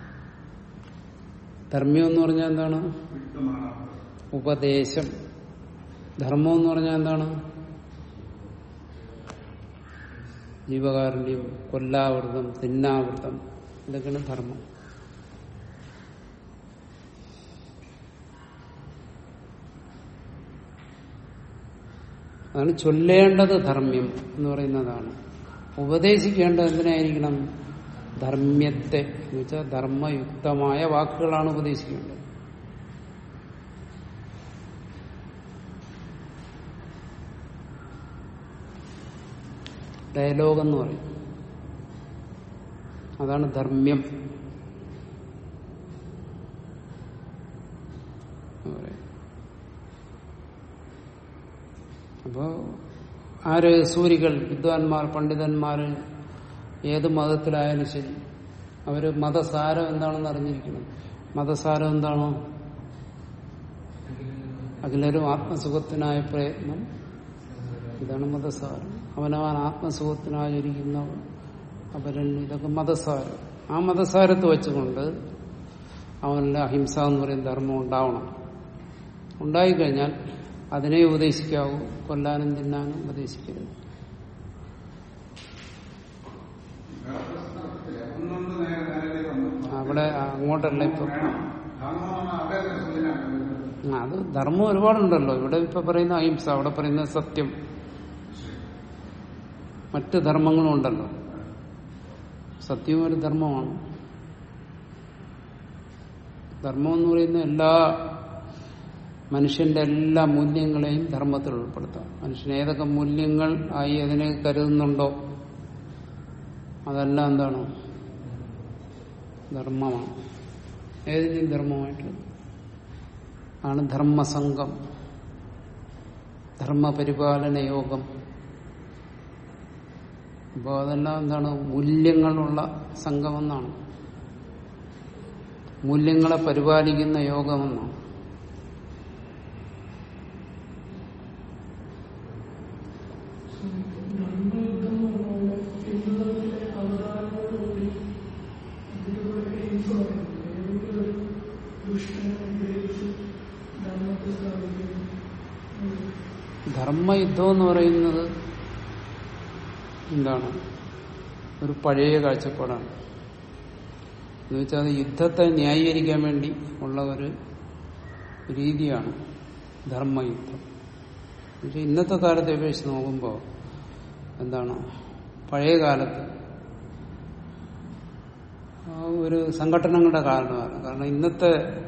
ധർമ്മ്യം എന്ന് പറഞ്ഞാൽ എന്താണ് വിട്ടുമാറാത്തത് ഉപദേശം ധർമ്മം എന്ന് പറഞ്ഞാൽ എന്താണ് ജീവകാരുണ്യം കൊല്ലാവൃതം തിന്നാവൃതം ഇതൊക്കെയാണ് ധർമ്മം അതാണ് ചൊല്ലേണ്ടത് ധർമ്മ്യം എന്ന് പറയുന്നതാണ് ഉപദേശിക്കേണ്ടത് എന്തിനായിരിക്കണം ധർമ്മ്യത്തെ എന്ന് വെച്ചാൽ ധർമ്മയുക്തമായ വാക്കുകളാണ് ഉപദേശിക്കേണ്ടത് ഡയലോഗ് എന്ന് പറയും അതാണ് ധർമ്മ്യം എന്ന് പറയും. അപ്പോ ആര് സൂരികൾ വിദ്വാൻമാർ പണ്ഡിതന്മാര് ഏത് മതത്തിലായാലും ശരി അവര് മതസാരം എന്താണെന്ന് അറിഞ്ഞിരിക്കണം മതസാരം എന്താണോ അഖിലരും ആത്മസുഖത്തിനായ പ്രയത്നം ഇതാണ് മതസാരം അവനവൻ ആത്മസുഖത്തിനായിരിക്കുന്ന അപരൻ ഇതൊക്കെ മതസാരം ആ മതസാരത്ത് വെച്ചുകൊണ്ട് അവനിൽ അഹിംസ എന്ന് പറയുന്ന ധർമ്മം ഉണ്ടാവണം ഉണ്ടായിക്കഴിഞ്ഞാൽ അതിനെ ഉപദേശിക്കാവൂ കൊല്ലാനും തിന്നാനും ഉപദേശിക്കരുത് വേറെ പ്രശ്നത്തില്ല. ഒന്നുകൊണ്ട് നേരെ ഇവിടെ അങ്ങോട്ടല്ല ഇപ്പൊ വേണം ധർമ്മം എന്ന് പറഞ്ഞാൽ അവരുടെ സൂചനയാണ് ആ, അത് ധർമ്മം ഒരുപാടുണ്ടല്ലോ ഇവിടെ ഇപ്പൊ പറയുന്ന അഹിംസ അവിടെ പറയുന്ന സത്യം മറ്റ് ധർമ്മങ്ങളും ഉണ്ടല്ലോ സത്യവും ഒരു ധർമ്മമാണ് ധർമ്മം എന്ന് പറയുന്ന എല്ലാ മനുഷ്യന്റെ എല്ലാ മൂല്യങ്ങളെയും ധർമ്മത്തിൽ ഉൾപ്പെടുത്താം മനുഷ്യൻ ഏതൊക്കെ മൂല്യങ്ങൾ ആയി അതിനെ കരുതുന്നുണ്ടോ അതെല്ലാം എന്താണ് ധർമ്മമാണ് ഏതിൻ്റെയും ധർമ്മമായിട്ട് ആണ് ധർമ്മസംഘം ധർമ്മപരിപാലന യോഗം അപ്പോൾ അതെല്ലാം എന്താണ് മൂല്യങ്ങളുള്ള സംഘമെന്നാണ് മൂല്യങ്ങളെ പരിപാലിക്കുന്ന യോഗമെന്നാണ് ധർമ്മയുദ്ധം എന്ന് പറയുന്നത് എന്താണ് ഒരു പഴയ കാഴ്ചപ്പാടാണ് എന്ന് വെച്ചാൽ അത് യുദ്ധത്തെ ന്യായീകരിക്കാൻ വേണ്ടി ഉള്ള ഒരു രീതിയാണ് ധർമ്മയുദ്ധം പക്ഷെ ഇന്നത്തെ കാലത്തെ അപേക്ഷിച്ച് നോക്കുമ്പോൾ എന്താണ് പഴയ കാലത്ത് ആ ഒരു സംഘടനകളുടെ കാരണമാണ് കാരണം ഇന്നത്തെ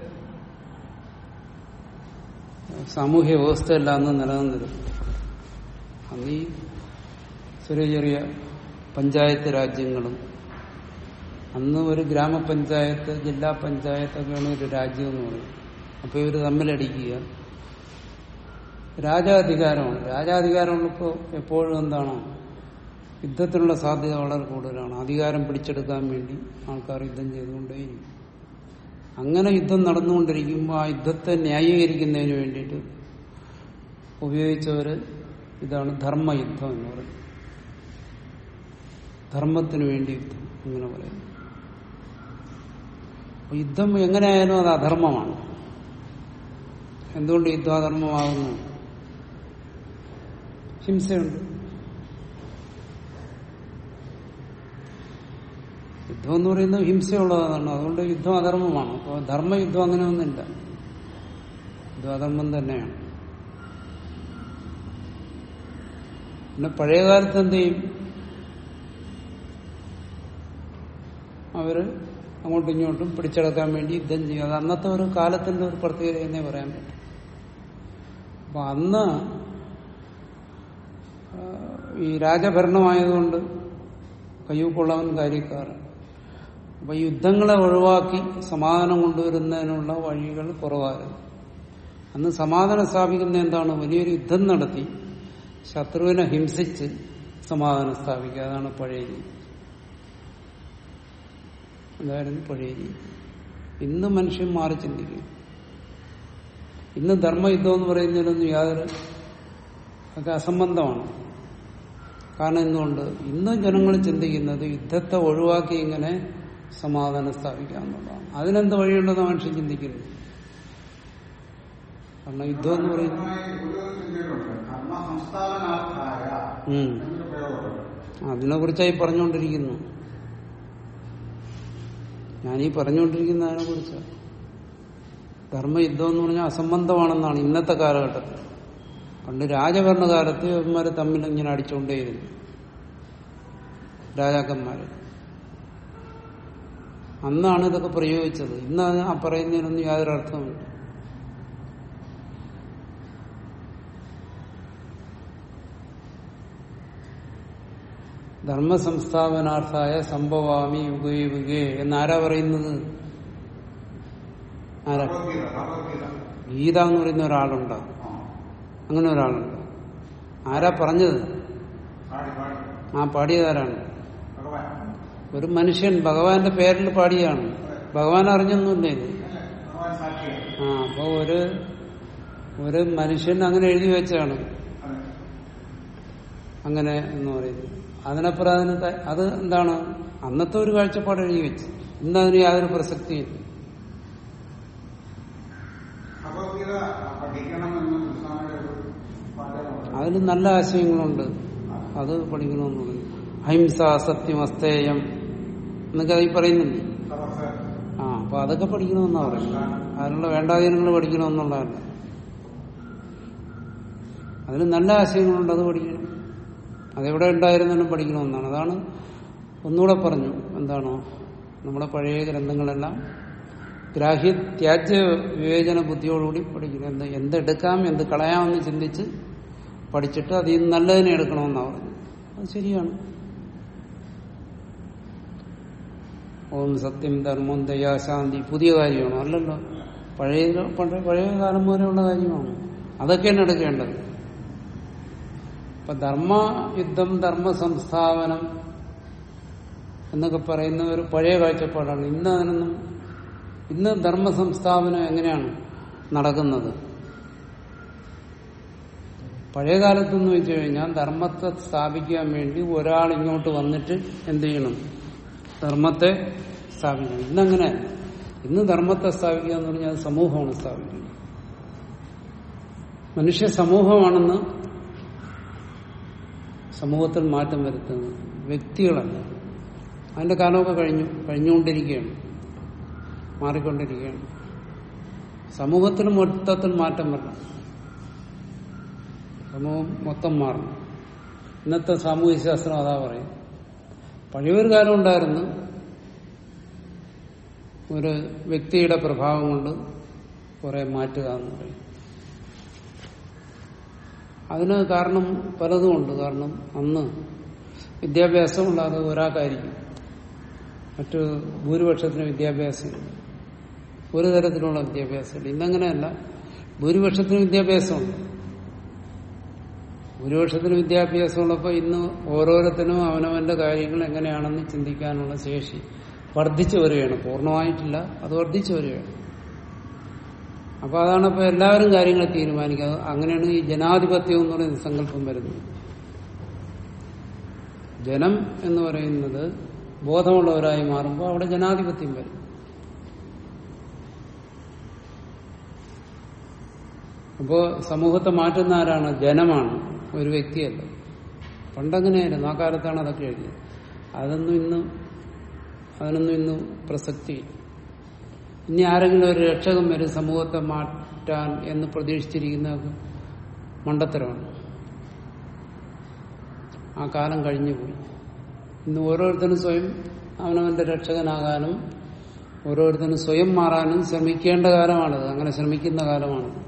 സാമൂഹ്യ വ്യവസ്ഥയല്ല അന്ന് നിലനിന്നിരുന്നു അന്ന് ഈ ചെറിയ ചെറിയ പഞ്ചായത്ത് രാജ്യങ്ങളും അന്ന് ഒരു ഗ്രാമപഞ്ചായത്ത് ജില്ലാ പഞ്ചായത്തൊക്കെയാണ് ഒരു രാജ്യം എന്ന് പറയുന്നത് അപ്പോൾ ഇവർ തമ്മിലടിക്കുക രാജാധികാരമാണ് രാജാധികാരമുള്ളപ്പോൾ എപ്പോഴും എന്താണ് യുദ്ധത്തിനുള്ള സാധ്യത വളരെ കൂടുതലാണ് അധികാരം പിടിച്ചെടുക്കാൻ വേണ്ടി ആൾക്കാർ യുദ്ധം ചെയ്തുകൊണ്ടേയിരിക്കും അങ്ങനെ യുദ്ധം നടന്നുകൊണ്ടിരിക്കുമ്പോൾ ആ യുദ്ധത്തെ ന്യായീകരിക്കുന്നതിന് വേണ്ടിയിട്ട് ഉപയോഗിച്ചവര് ഇതാണ് ധർമ്മയുദ്ധം എന്ന് പറയുന്നത് ധർമ്മത്തിന് വേണ്ടി യുദ്ധം ഇങ്ങനെ പറയുന്നു അപ്പൊ യുദ്ധം എങ്ങനെയായാലും അത് അധർമ്മമാണ് എന്തുകൊണ്ട് യുദ്ധം അധർമ്മമാകുന്നു ഹിംസയുണ്ട് യുദ്ധം എന്ന് പറയുന്നത് ഹിംസയുള്ളതാണ് അതുകൊണ്ട് യുദ്ധം അധർമ്മമാണ് അപ്പോൾ ധർമ്മയുദ്ധം അങ്ങനെയൊന്നുമില്ല യുദ്ധം അധർമ്മം തന്നെയാണ് പിന്നെ പഴയകാലത്ത് എന്ത് ചെയ്യും അവര് അങ്ങോട്ടും ഇങ്ങോട്ടും പിടിച്ചെടുക്കാൻ വേണ്ടി യുദ്ധം ചെയ്യും അത് അന്നത്തെ ഒരു കാലത്തിന്റെ ഒരു പ്രത്യേകത എന്നേ പറയാൻ പറ്റും അപ്പൊ അന്ന് ആ, ഈ രാജഭരണമായതുകൊണ്ട് കയ്യൂക്കുള്ളവൻ കാര്യക്കാരൻ അപ്പൊ ഈ യുദ്ധങ്ങളെ ഒഴിവാക്കി സമാധാനം കൊണ്ടുവരുന്നതിനുള്ള വഴികൾ കുറവായിരുന്നു അന്ന് സമാധാനം സ്ഥാപിക്കുന്ന എന്താണ് വലിയൊരു യുദ്ധം നടത്തി ശത്രുവിനെ ഹിംസിച്ച് സമാധാനം സ്ഥാപിക്കുക അതാണ് പഴയ രീതി അതായിരുന്നു പഴയ രീതി ഇന്ന് മനുഷ്യൻ മാറി ചിന്തിക്കും ഇന്ന് ധർമ്മയുദ്ധം എന്ന് പറയുന്നതിലൊന്നും യാതൊരു ഒക്കെ അസംബന്ധമാണ് കാരണം എന്തുകൊണ്ട് ഇന്ന് ജനങ്ങൾ ചിന്തിക്കുന്നത് യുദ്ധത്തെ ഒഴിവാക്കി ഇങ്ങനെ സമാധാനം സ്ഥാപിക്കാമെന്നുള്ളതാണ് അതിനെന്ത് വഴിയുണ്ടെന്ന് മനുഷ്യൻ ചിന്തിക്കുന്നു കാരണം യുദ്ധം എന്ന് പറയുന്നത് ധർമ്മമായി ഒരു ചിന്തയിലുണ്ട് ധർമ്മ സംസ്ഥാപനാർത്ഥായ ഉം. എന്നൊരു പ്രയോഗമുണ്ട് അതിനെ കുറിച്ചായി പറഞ്ഞുകൊണ്ടിരിക്കുന്നു ഞാനീ പറഞ്ഞുകൊണ്ടിരിക്കുന്ന അതിനെ കുറിച്ച് ധർമ്മയുദ്ധം എന്ന് പറഞ്ഞാൽ അസംബന്ധമാണെന്നാണ് ഇന്നത്തെ കാലഘട്ടത്തിൽ പണ്ട് രാജഭരണകാലത്ത് ഇവന്മാര് തമ്മിൽ ഇങ്ങനെ അടിച്ചുകൊണ്ടേയിരുന്നു രാജാക്കന്മാര് അന്നാണ് ഇതൊക്കെ പ്രയോഗിച്ചത് ഇന്ന് അത് ആ പറയുന്നതിനൊന്നും യാതൊരു അർത്ഥമില്ല ധർമ്മസംസ്ഥാപനാർത്ഥായ സംഭവാമി യുഗേ യുഗേ എന്നാരാ പറയുന്നത് ആരാ ഭഗവത്ഗീത ഭഗവത്ഗീത ഗീത എന്ന് പറയുന്ന ഒരാളുണ്ട് ആ. അങ്ങനെ ഒരാളുണ്ട് ആരാ പറഞ്ഞത് പാടി പാടി ആ പാടിയതാരാണ് ഭഗവാൻ ഒരു മനുഷ്യൻ ഭഗവാന്റെ പേരിൽ പാടിയാണ് ഭഗവാൻ അറിഞ്ഞൊന്നുമില്ല ഇത് അല്ലേ ഭഗവാൻ സാക്ഷിയാണ് ആ അപ്പൊ ഒരു ഒരു മനുഷ്യൻ അങ്ങനെ എഴുതി വെച്ചാണ് അതെ അങ്ങനെ എന്ന് പറയുന്നത് അതിനപ്പുറം അതിന് ത- അത് എന്താണ് അന്നത്തെ ഒരു കാഴ്ചപ്പാട് എഴുതി വെച്ച് ഇന്ന് അതിന് യാതൊരു പ്രസക്തിയില്ല ഭഗവത്ഗീത പഠിക്കണമെന്ന് കൃഷ്ണയുടെ ഒരു പാഠമുണ്ട് അതിൽ നല്ല ആശയങ്ങളുണ്ട് അത് പഠിക്കണമെന്ന് പറയും അഹിംസ സത്യം അസ്തേയം എന്നൊക്കെ അതിൽ പറയുന്നുണ്ട് തപസ് ആ അപ്പൊ അതൊക്കെ പഠിക്കണമെന്നാ പറയുന്നത് അതിനുള്ള വേണ്ടാധീനങ്ങൾ പഠിക്കണമെന്നുള്ളതല്ല അതിന് നല്ല ആശയങ്ങളുണ്ട് അത് പഠിക്കണം അതെവിടെ ഉണ്ടായിരുന്നാലും പഠിക്കണമെന്നാണ് അതാണ് ഒന്നുകൂടെ പറഞ്ഞു എന്താണോ നമ്മുടെ പഴയ ഗ്രന്ഥങ്ങളെല്ലാം ഗ്രാഹ്യ ത്യാജ്യ വിവേചന ബുദ്ധിയോടുകൂടി പഠിക്കണം എന്ത് എന്തെടുക്കാം എന്ത് കളയാമെന്ന് ചിന്തിച്ച് പഠിച്ചിട്ട് അതിൽ നിന്ന് നല്ലതിനെ എടുക്കണമെന്നാണ് പറഞ്ഞു അത് ശരിയാണ് ഓം സത്യം ധർമ്മം ദയാശാന്തി പുതിയ കാര്യമാണോ അല്ലല്ലോ പഴയ പഴയ പഴയ കാലം പോലെയുള്ള കാര്യമാണ് അതൊക്കെയാണ് എടുക്കേണ്ടത് ഇപ്പൊ ധർമ്മ യുദ്ധം ധർമ്മ സംസ്ഥാപനം എന്നൊക്കെ പറയുന്ന ഒരു പഴയ കാഴ്ചപ്പാടാണ് ഇന്ന് അതിനൊന്നും ഇന്ന് ധർമ്മ സംസ്ഥാപനം എങ്ങനെയാണ് നടക്കുന്നത് പഴയ കാലത്തെന്ന് വെച്ച് കഴിഞ്ഞാൽ ധർമ്മത്തെ സ്ഥാപിക്കാൻ വേണ്ടി ഒരാൾ ഇങ്ങോട്ട് വന്നിട്ട് എന്ത് ചെയ്യണം ധർമ്മത്തെ സ്ഥാപിക്കണം ഇന്നങ്ങനെ ഇന്ന് ധർമ്മത്തെ സ്ഥാപിക്കുക എന്ന് പറഞ്ഞാൽ അത് സമൂഹമാണ് സ്ഥാപിക്കുന്നത് മനുഷ്യ സമൂഹമാണെന്ന് സമൂഹത്തിൽ മാറ്റം വരുത്തുന്നത് വ്യക്തികളല്ല അതിന്റെ കാലമൊക്കെ കഴിഞ്ഞു കഴിഞ്ഞുകൊണ്ടിരിക്കുകയാണ് മാറിക്കൊണ്ടിരിക്കുകയാണ് സമൂഹത്തിൽ മൊത്തത്തിൽ മാറ്റം വരണം സമൂഹം മൊത്തം മാറണം ഇന്നത്തെ സാമൂഹ്യ ശാസ്ത്രം അതാ പറയും പഴയൊരു കാലം ഉണ്ടായിരുന്നു ഒരു വ്യക്തിയുടെ പ്രഭാവം കൊണ്ട് കുറെ മാറ്റുക എന്ന് പറയും അതിന് കാരണം പലതുമുണ്ട് കാരണം അന്ന് വിദ്യാഭ്യാസമുള്ളത് ഒരാൾക്കായിരിക്കും മറ്റു ഭൂരിപക്ഷത്തിന് വിദ്യാഭ്യാസമില്ല ഒരു തരത്തിലുള്ള വിദ്യാഭ്യാസമില്ല ഇന്നങ്ങനെയല്ല ഭൂരിപക്ഷത്തിന് വിദ്യാഭ്യാസമുണ്ട് ഭൂരിപക്ഷത്തിന് വിദ്യാഭ്യാസമുള്ളപ്പോൾ ഇന്ന് ഓരോരുത്തരും അവനവന്റെ കാര്യങ്ങൾ എങ്ങനെയാണെന്ന് ചിന്തിക്കാനുള്ള ശേഷി വർദ്ധിച്ചു വരികയാണ് പൂർണ്ണമായിട്ടില്ല അത് വർദ്ധിച്ചു വരികയാണ് അപ്പൊ അതാണ് ഇപ്പൊ എല്ലാവരും കാര്യങ്ങൾ തീരുമാനിക്കുന്നത് അങ്ങനെയാണ് ഈ ജനാധിപത്യം എന്ന് പറയുന്ന സങ്കല്പം വരുന്നത് ജനം എന്ന് പറയുന്നത് ബോധമുള്ളവരായി മാറുമ്പോൾ അവിടെ ജനാധിപത്യം വരും അപ്പോ സമൂഹത്തെ മാറ്റുന്ന ആരാണ് ജനമാണ് ഒരു വ്യക്തിയല്ല പണ്ടങ്ങനെയായിരുന്നു ആ കാലത്താണ് അതൊക്കെ എഴുതിയത് അതൊന്നും ഇന്ന് അതിനൊന്നും ഇന്ന് പ്രസക്തിയില്ല ഇനി ആരെങ്കിലും ഒരു രക്ഷകൻ വരും സമൂഹത്തെ മാറ്റാൻ എന്ന് പ്രതീക്ഷിച്ചിരിക്കുന്ന മണ്ടത്തരമാണ് ആ കാലം കഴിഞ്ഞു പോയി ഇന്ന് ഓരോരുത്തരും സ്വയം അവനവന്റെ രക്ഷകനാകാനും ഓരോരുത്തരും സ്വയം മാറാനും ശ്രമിക്കേണ്ട കാലമാണിത് അങ്ങനെ ശ്രമിക്കുന്ന കാലമാണിത്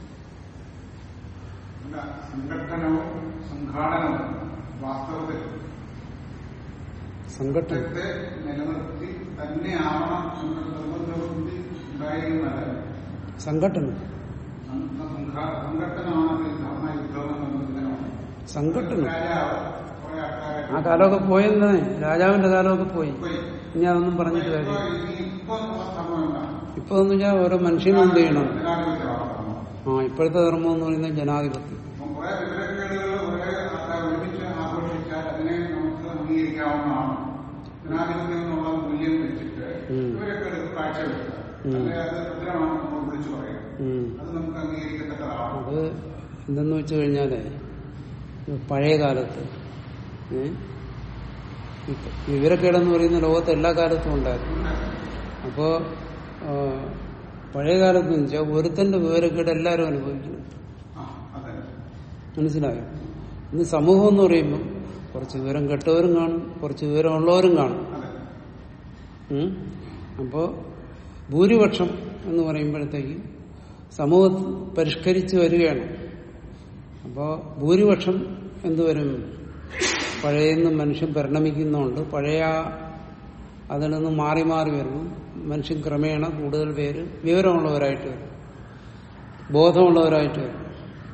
അല്ല, സംഘട്ടനവും സംഘാടനവും വാസ്തവത്തിൽ സംഘട്ടനം സത്യത്തെ നിലനിർത്തി തന്നെയാവണം എന്ന നിർബന്ധബുദ്ധി ഉണ്ടായിരുന്നല്ല സംഘട്ടനം സംഘട്ടനമാണ് ധർമ്മയുദ്ധം എന്ന നിർദ്ദനമാണ് സംഘട്ടനം രാജാവ് കുറെ ആൾക്കാരെ ആ കാലമൊക്കെ പോയെന്നേ രാജാവിന്റെ കാലമൊക്കെ പോയി പോയി ഇനി അതൊന്നും പറഞ്ഞിട്ട് ഇപ്പൊ കാര്യം ഇനി ഇപ്പൊ ഉള്ള ധർമ്മം എന്താണ് ഇപ്പൊ എന്ന് വെച്ചാൽ ഓരോ മനുഷ്യനും എന്ത് ചെയ്യണം ജനാധിപത്യമാണ് ധർമ്മം. ആ ഇപ്പോഴത്തെ ധർമ്മം എന്ന് പറയുന്നത് ജനാധിപത്യം അപ്പം കുറെ വിവരക്കേടുകൾ ഒരേ ആൾക്കാർ ഒരുമിച്ച് ആഘോഷിച്ചാൽ അതിനെ നമുക്ക് അംഗീകരിക്കാവുന്നതാണ് ജനാധിപത്യം എന്നുള്ള മൂല്യം വെച്ചിട്ട് ഉം. വിവരക്കേടുകൾ കാഴ്ചവെക്കുക ഉം. അല്ലെ അത് ഭദ്രമാണ് നമ്മൾ വിളിച്ചു പറയുക ഉം. അത് നമുക്ക് അംഗീകരിക്കത്തക്കതാണ് അത് എന്തെന്ന് വെച്ച് കഴിഞ്ഞാല് പഴയ കാലത്ത് ഏ? ഇപ്പൊ വിവരക്കേടെന്ന് പറയുന്ന ലോകത്ത് എല്ലാ കാലത്തും ഉണ്ടായിരുന്നു അപ്പോ ആ, പഴയ കാലത്ത് എന്ന് വെച്ചാൽ ഒരുത്തന്റെ വിവരക്കേട് എല്ലാവരും അനുഭവിക്കുന്നു ആ അതെ മനസ്സിലായോ ഇന്ന് സമൂഹം എന്ന് പറയുമ്പോൾ കുറച്ച് വിവരം കെട്ടവരും കാണും കുറച്ച് വിവരമുള്ളവരും കാണും അതെ ഉം? അപ്പോ ഭൂരിപക്ഷം എന്ന് പറയുമ്പോഴത്തേക്ക് സമൂഹം പരിഷ്കരിച്ചു വരികയാണ് അപ്പോ ഭൂരിപക്ഷം എന്തുവരും പഴയെന്ന് മനുഷ്യൻ പരിണമിക്കുന്നുണ്ട് പഴയ അതിൽ നിന്ന് മാറി മാറി വരുന്നു മനുഷ്യൻ ക്രമേണ കൂടുതൽ പേര് വിവരമുള്ളവരായിട്ട് വരും ബോധമുള്ളവരായിട്ട് വരും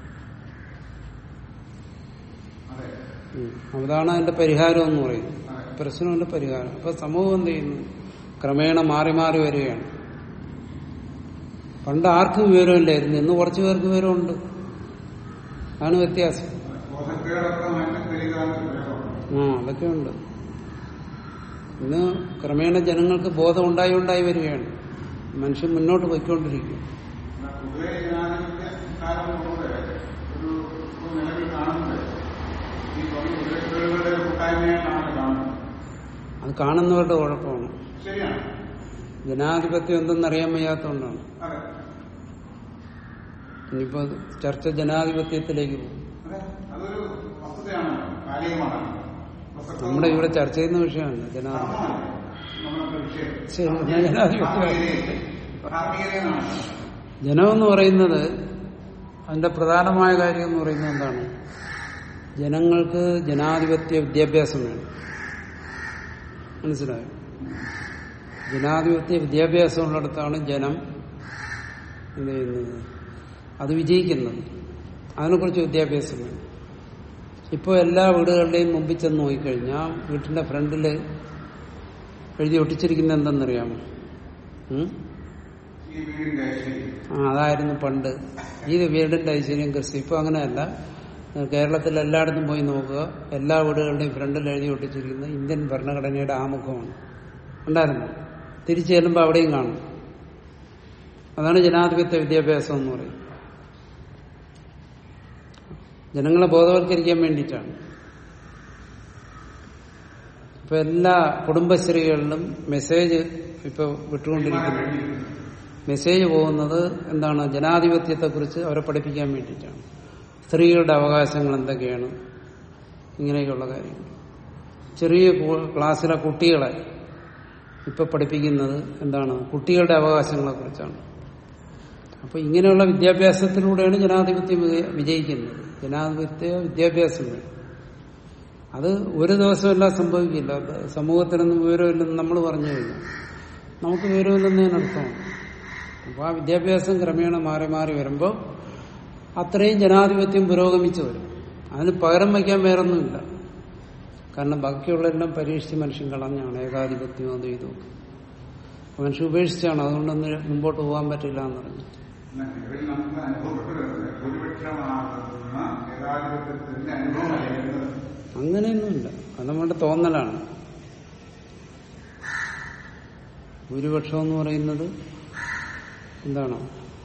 അതെ ഉം. അതാണ് അതിന്റെ പരിഹാരം എന്ന് പറയുന്നത് പ്രശ്നത്തിന്റെ പരിഹാരം അപ്പൊ സമൂഹം എന്ത് ചെയ്യുന്നു ക്രമേണ മാറി മാറി വരികയാണ് പണ്ട് ആർക്കും വിവരമില്ലായിരുന്നു ഇന്ന് കുറച്ചു പേർക്ക് വിവരമുണ്ട് അതാണ് വ്യത്യാസം ബോധക്കേടൊക്കെ മാറ്റി തരിക എന്ന് ആ അതൊക്കെ ഉണ്ട് ഇന്ന് ക്രമേണ ജനങ്ങൾക്ക് ബോധം ഉണ്ടായി ഉണ്ടായി വരികയാണ് മനുഷ്യൻ മുന്നോട്ട് പോയിക്കൊണ്ടിരിക്കും പൊതുവെ ജനാധിപത്യ കാലം കൊണ്ട് ഒരു ഒരു നിലവിൽ കാണുന്നത് ഈ പറഞ്ഞ വിവരക്കേടുകളുടെ കൂട്ടായ്മയായിട്ടാണ് കാണുന്നത് അത് കാണുന്നവരുടെ കുഴപ്പമാണ് ശരിയാണ് ജനാധിപത്യം എന്തെന്നറിയാൻ വയ്യാത്തതുകൊണ്ടാണ് അതെ ഇനിയിപ്പോ ചർച്ച ജനാധിപത്യത്തിലേക്ക് പോകും അതെ അതൊരു വസ്തുതയാണ് കാലികമാണ് പ്രസക്തവും നമ്മുടെ ഇവിടെ ചർച്ച ചെയ്യുന്ന വിഷയമാണ് ജനാധിപത്യം ധർമ്മമാണ് നമ്മുടെ വിഷയം ശരി, ഞാൻ ജനാധിപത്യം ധാർമ്മികതയെ- ധാർമ്മികതയെന്നാണ് ജനം എന്ന് പറയുന്നത് അതിന്റെ പ്രധാനമായ കാര്യം എന്ന് പറയുന്നത് എന്താണ് ജനങ്ങൾക്ക് ജനാധിപത്യ വിദ്യാഭ്യാസം വേണം മനസ്സിലായോ ജനാധിപത്യ വിദ്യാഭ്യാസം ഉള്ളിടത്താണ് ജനം എന്ത് ചെയ്യുന്നത് അത് വിജയിക്കുന്നത് അതിനെക്കുറിച്ച് വിദ്യാഭ്യാസം വേണം ഇപ്പോൾ എല്ലാ വീടുകളുടെയും മുമ്പിൽ ചെന്ന് നോക്കിക്കഴിഞ്ഞാൽ വീട്ടിന്റെ ഫ്രണ്ടിൽ എഴുതി ഒട്ടിച്ചിരിക്കുന്ന എന്തെന്നറിയാമോ ഉം? ഈ വീടിന്റെ ശരി ആ അതായിരുന്നു പണ്ട് ഈ വീടിന്റെ ഐശ്വര്യം ക്രിസ്തു ഇപ്പൊ അങ്ങനെയല്ല കേരളത്തിൽ എല്ലായിടത്തും പോയി നോക്കുക എല്ലാ വീടുകളുടെയും ഫ്രണ്ടിൽ എഴുതി ഒട്ടിച്ചിരിക്കുന്നത് ഇന്ത്യൻ ഭരണഘടനയുടെ ആമുഖമാണ് ഉണ്ടായിരുന്നു തിരിച്ചു ചെല്ലുമ്പോൾ അവിടെയും കാണും അതാണ് ജനാധിപത്യ വിദ്യാഭ്യാസം എന്ന് പറയും ജനങ്ങളെ ബോധവൽക്കരിക്കാൻ വേണ്ടിയിട്ടാണ് ഇപ്പൊ എല്ലാ കുടുംബശ്രീകളിലും മെസ്സേജ് ഇപ്പൊ വിട്ടുകൊണ്ടിരിക്കുന്നു മെസ്സേജ് പോകുന്നത് എന്താണ് ജനാധിപത്യത്തെക്കുറിച്ച് അവരെ പഠിപ്പിക്കാൻ വേണ്ടിയിട്ടാണ് സ്ത്രീകളുടെ അവകാശങ്ങൾ എന്തൊക്കെയാണ് ഇങ്ങനെയൊക്കെയുള്ള കാര്യങ്ങൾ ചെറിയ കു- ക്ലാസ്സിലെ കുട്ടികളെ ഇപ്പൊ പഠിപ്പിക്കുന്നത് എന്താണ് കുട്ടികളുടെ അവകാശങ്ങളെ കുറിച്ചാണ് അപ്പൊ ഇങ്ങനെയുള്ള വിദ്യാഭ്യാസത്തിലൂടെയാണ് ജനാധിപത്യം വിജയ- വിജയിക്കുന്നത് ജനാധിപത്യ വിദ്യാഭ്യാസം വേണം അത് ഒരു ദിവസമെല്ലാം സംഭവിക്കില്ല അത് സമൂഹത്തിനൊന്നും വിവരമില്ലെന്ന് നമ്മൾ പറഞ്ഞു കഴിഞ്ഞു നമുക്ക് വിവരമില്ലെന്നതിനർത്ഥമാണ് അപ്പോൾ ആ വിദ്യാഭ്യാസം ക്രമേണ മാറി മാറി വരുമ്പോൾ അത്രയും ജനാധിപത്യം പുരോഗമിച്ചു വരും അതിന് പകരം വയ്ക്കാൻ വേറൊന്നുമില്ല കാരണം ബാക്കിയുള്ളതെല്ലാം പരീക്ഷിച്ച് മനുഷ്യൻ കളഞ്ഞാണ് ഏകാധിപത്യം അതും ഇതും മനുഷ്യൻ ഉപേക്ഷിച്ചാണ് അതുകൊണ്ടൊന്ന് മുമ്പോട്ട് പോകാൻ പറ്റില്ല എന്ന് പറഞ്ഞു നിലവിൽ നമുക്ക് അനുഭവപ്പെട്ടത് ഭൂരിപക്ഷമാകുന്ന ഏകാധിപത്യത്തിന്റെ അനുഭവമല്ല അങ്ങനെയൊന്നുമില്ല അത് നമ്മുടെ തോന്നലാണ് ഭൂരിപക്ഷം എന്ന് പറയുന്നത് എന്താണ്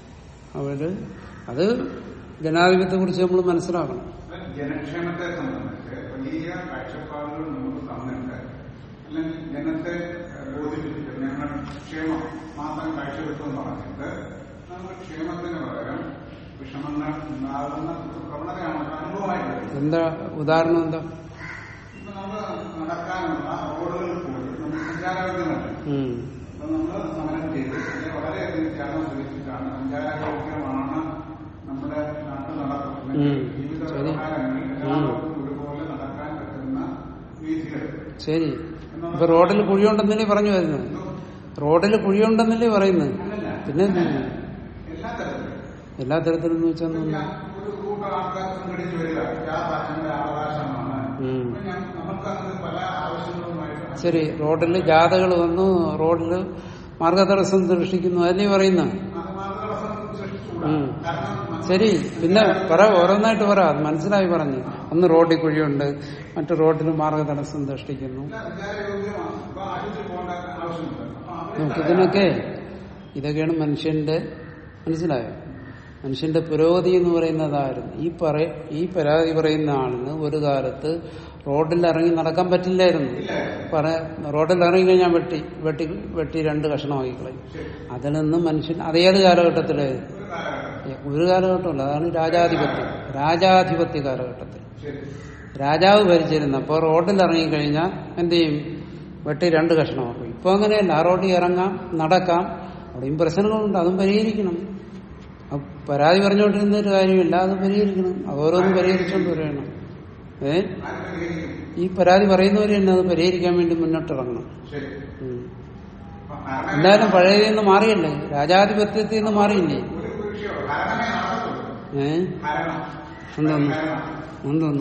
അവര് അത് ജനാധിപത്യത്തെ കുറിച്ച് നമ്മൾ മനസ്സിലാക്കണം ജനക്ഷേമത്തെ സംബന്ധിച്ച് വലിയ കാഴ്ചപ്പാടുകൾ നമുക്ക് തന്നിട്ട് അല്ലെങ്കിൽ ജനത്തെ ഏഹ്, ബോധിപ്പിച്ചിട്ട് ഞങ്ങൾ ക്ഷേമം മാത്രം കാഴ്ചവെക്കുമെന്ന് പറഞ്ഞിട്ട് നമുക്ക് ക്ഷേമത്തിന് പകരം വിഷമങ്ങൾ ഉണ്ടാകുന്ന ഒരു പ്രവണതയാണ് ഒരു അനുഭവമായിട്ട് എന്താ ഉദാഹരണം എന്താ ഇപ്പൊ നമുക്ക് നടക്കാനുള്ള റോഡുകൾ പോലും നമുക്ക് സഞ്ചാരയോഗ്യമല്ല ഉം. അപ്പൊ നമ്മൾ സമരം ചെയ്ത് അതിനെ വളരെയധികം ത്യാഗം സൂചിച്ചിട്ടാണ് സഞ്ചാരയോഗ്യമാണ് നമ്മുടെ നാട്ടിൽ നടക്കുന്നത് ഉം. ജീവിത ശരി. വ്യവഹാരങ്ങൾ എല്ലാവർക്കും ഒരുപോലെ നടക്കാൻ പറ്റുന്ന വീഥികൾ ശരി ഇപ്പൊ റോഡിൽ കുഴിയുണ്ടെന്നല്ലേ പറഞ്ഞു വരുന്നത് റോഡിൽ കുഴിയുണ്ടെന്നല്ലേ പറയുന്നത് അങ്ങനല്ല പിന്നെ എന്ത്? എല്ലാ തരത്തിലും എല്ലാ തരത്തിലും വെച്ചാൽ ഇല്ല, ഒരു കൂട്ടം ആൾക്കാർ സംഘടിച്ച് വരിക യാത്ര എന്റെ അവകാശമാണ് ഉം. അപ്പൊ ഞാൻ നമുക്ക് അങ്ങനെ പല ആവശ്യങ്ങളുമായിട്ട് ശരി റോഡിൽ ജാഥകൾ വന്നു റോഡിൽ മാർഗതടസ്സം സൃഷ്ടിക്കുന്നു അതല്ലേ പറയുന്നത് അത് മാർഗതടസ്സം സൃഷ്ടിച്ചുകൂടാ ഉം. കാരണം ശരി പിന്നെ പറ ഓരോന്നായിട്ട് പറ അത് മനസ്സിലായി പറഞ്ഞു ഒന്ന് റോഡിൽ കുഴിയുണ്ട് മറ്റു റോഡിൽ മാർഗതടസ്സം സൃഷ്ടിക്കുന്നു എല്ലാ സഞ്ചാരയോഗ്യമാണ് അപ്പൊ ആശുപത്രി പോകേണ്ട ആവശ്യമുണ്ട് അപ്പൊ അവരെ നമുക്ക് ഇതിനൊക്കെ ഇതൊക്കെയാണ് മനുഷ്യന്റെ മനസ്സിലായോ മനുഷ്യന്റെ പുരോഗതി എന്ന് പറയുന്നതായിരുന്നു ഈ പറ ഈ പരാതി പറയുന്ന ആളിന് ഒരു കാലത്ത് റോഡിൽ ഇറങ്ങി നടക്കാൻ പറ്റില്ലായിരുന്നു പറ റോഡിൽ ഇറങ്ങി കഴിഞ്ഞാൽ വെട്ടി വെട്ടി വെട്ടി രണ്ട് കഷണമാക്കി കളയും അതിൽ നിന്ന് മനുഷ്യൻ അതേത് കാലഘട്ടത്തില് ഒരു കാലഘട്ടം ഒരു കാലഘട്ടമല്ല അതാണ് രാജാധിപത്യം രാജാധിപത്യ കാലഘട്ടത്തിൽ ശരി രാജാവ് ഭരിച്ചിരുന്നപ്പോൾ റോഡിൽ ഇറങ്ങിക്കഴിഞ്ഞാൽ എന്ത് ചെയ്യും വെട്ടി രണ്ട് കഷ്ണമാക്കും ഇപ്പൊ അങ്ങനെയല്ല ആ റോഡിൽ ഇറങ്ങാം നടക്കാം അവിടെയും പ്രശ്നങ്ങളുണ്ട് അതും പരിഹരിക്കണം അപ്പൊ പരാതി പറഞ്ഞുകൊണ്ടിരുന്ന ഒരു കാര്യമില്ല അത് പരിഹരിക്കണം അത് ഓരോന്നും പരിഹരിച്ചുകൊണ്ട് വരികയാണ് ഏ ആര് പരിഹരിക്കും ഈ പരാതി പറയുന്നവര് തന്നെ അത് പരിഹരിക്കാൻ വേണ്ടി മുന്നോട്ടിറങ്ങണം ശരി ഉം. അപ്പൊ ഭരണം എന്തായാലും പഴയതിൽ നിന്ന് മാറിയല്ലേ രാജാധിപത്യത്തിൽ നിന്ന് മാറിയില്ലേ ഒരു ഒരു വിഷയം ഭരണമേ നടക്കത്തുള്ളൂ ഏ ഭരണം എന്തോന്നു ഭരണം. എന്തോന്നു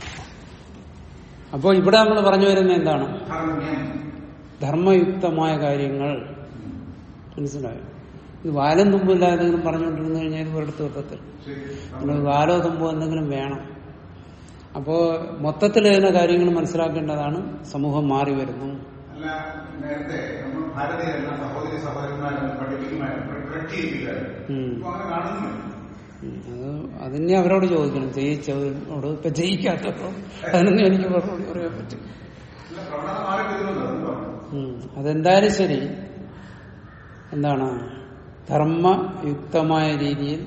അപ്പോൾ ഇവിടെ നമ്മൾ പറഞ്ഞു വരുന്നത് എന്താണ് ധർമ്മ്യം ധർമ്മയുക്തമായ കാര്യങ്ങൾ മനസ്സിലായോ ഇത് വാലും തുമ്പില്ല എന്തെങ്കിലും പറഞ്ഞുകൊണ്ടിരുന്നു കഴിഞ്ഞാൽ ഇത് ഒരിടത്ത് വെക്കത്തില്ല ശരി നമ്മൾ വാലോ തുമ്പോ എന്തെങ്കിലും വേണം അപ്പോ മൊത്തത്തിൽ ഇതിനെ കാര്യങ്ങൾ മനസ്സിലാക്കേണ്ടതാണ് സമൂഹം മാറി വരുന്നു അല്ല നേരത്തെ നമ്മൾ ഭാരതീയരെല്ലാം സഹോദരി സഹോദരന്മാരെല്ലാം പഠിപ്പിക്കുമായിരുന്നു പഠിപ്പിക്കുമായിരുന്നു ഉം. ഇപ്പൊ അങ്ങനെ കാണുന്നില്ല ഉം. അത് അതിനെ അവരോട് ചോദിക്കണം ജയിച്ചവരോട് ഇപ്പൊ ജയിക്കാത്തവരോട് അതിനൊന്നും എനിക്ക് മറുപടി പറയാൻ പറ്റും അല്ല പ്രവണത മാറി വരുന്നുണ്ട് അതും പറഞ്ഞു ഉം. അതെന്തായാലും ശരി എന്താണ് ധർമ്മയുക്തമായ രീതിയിൽ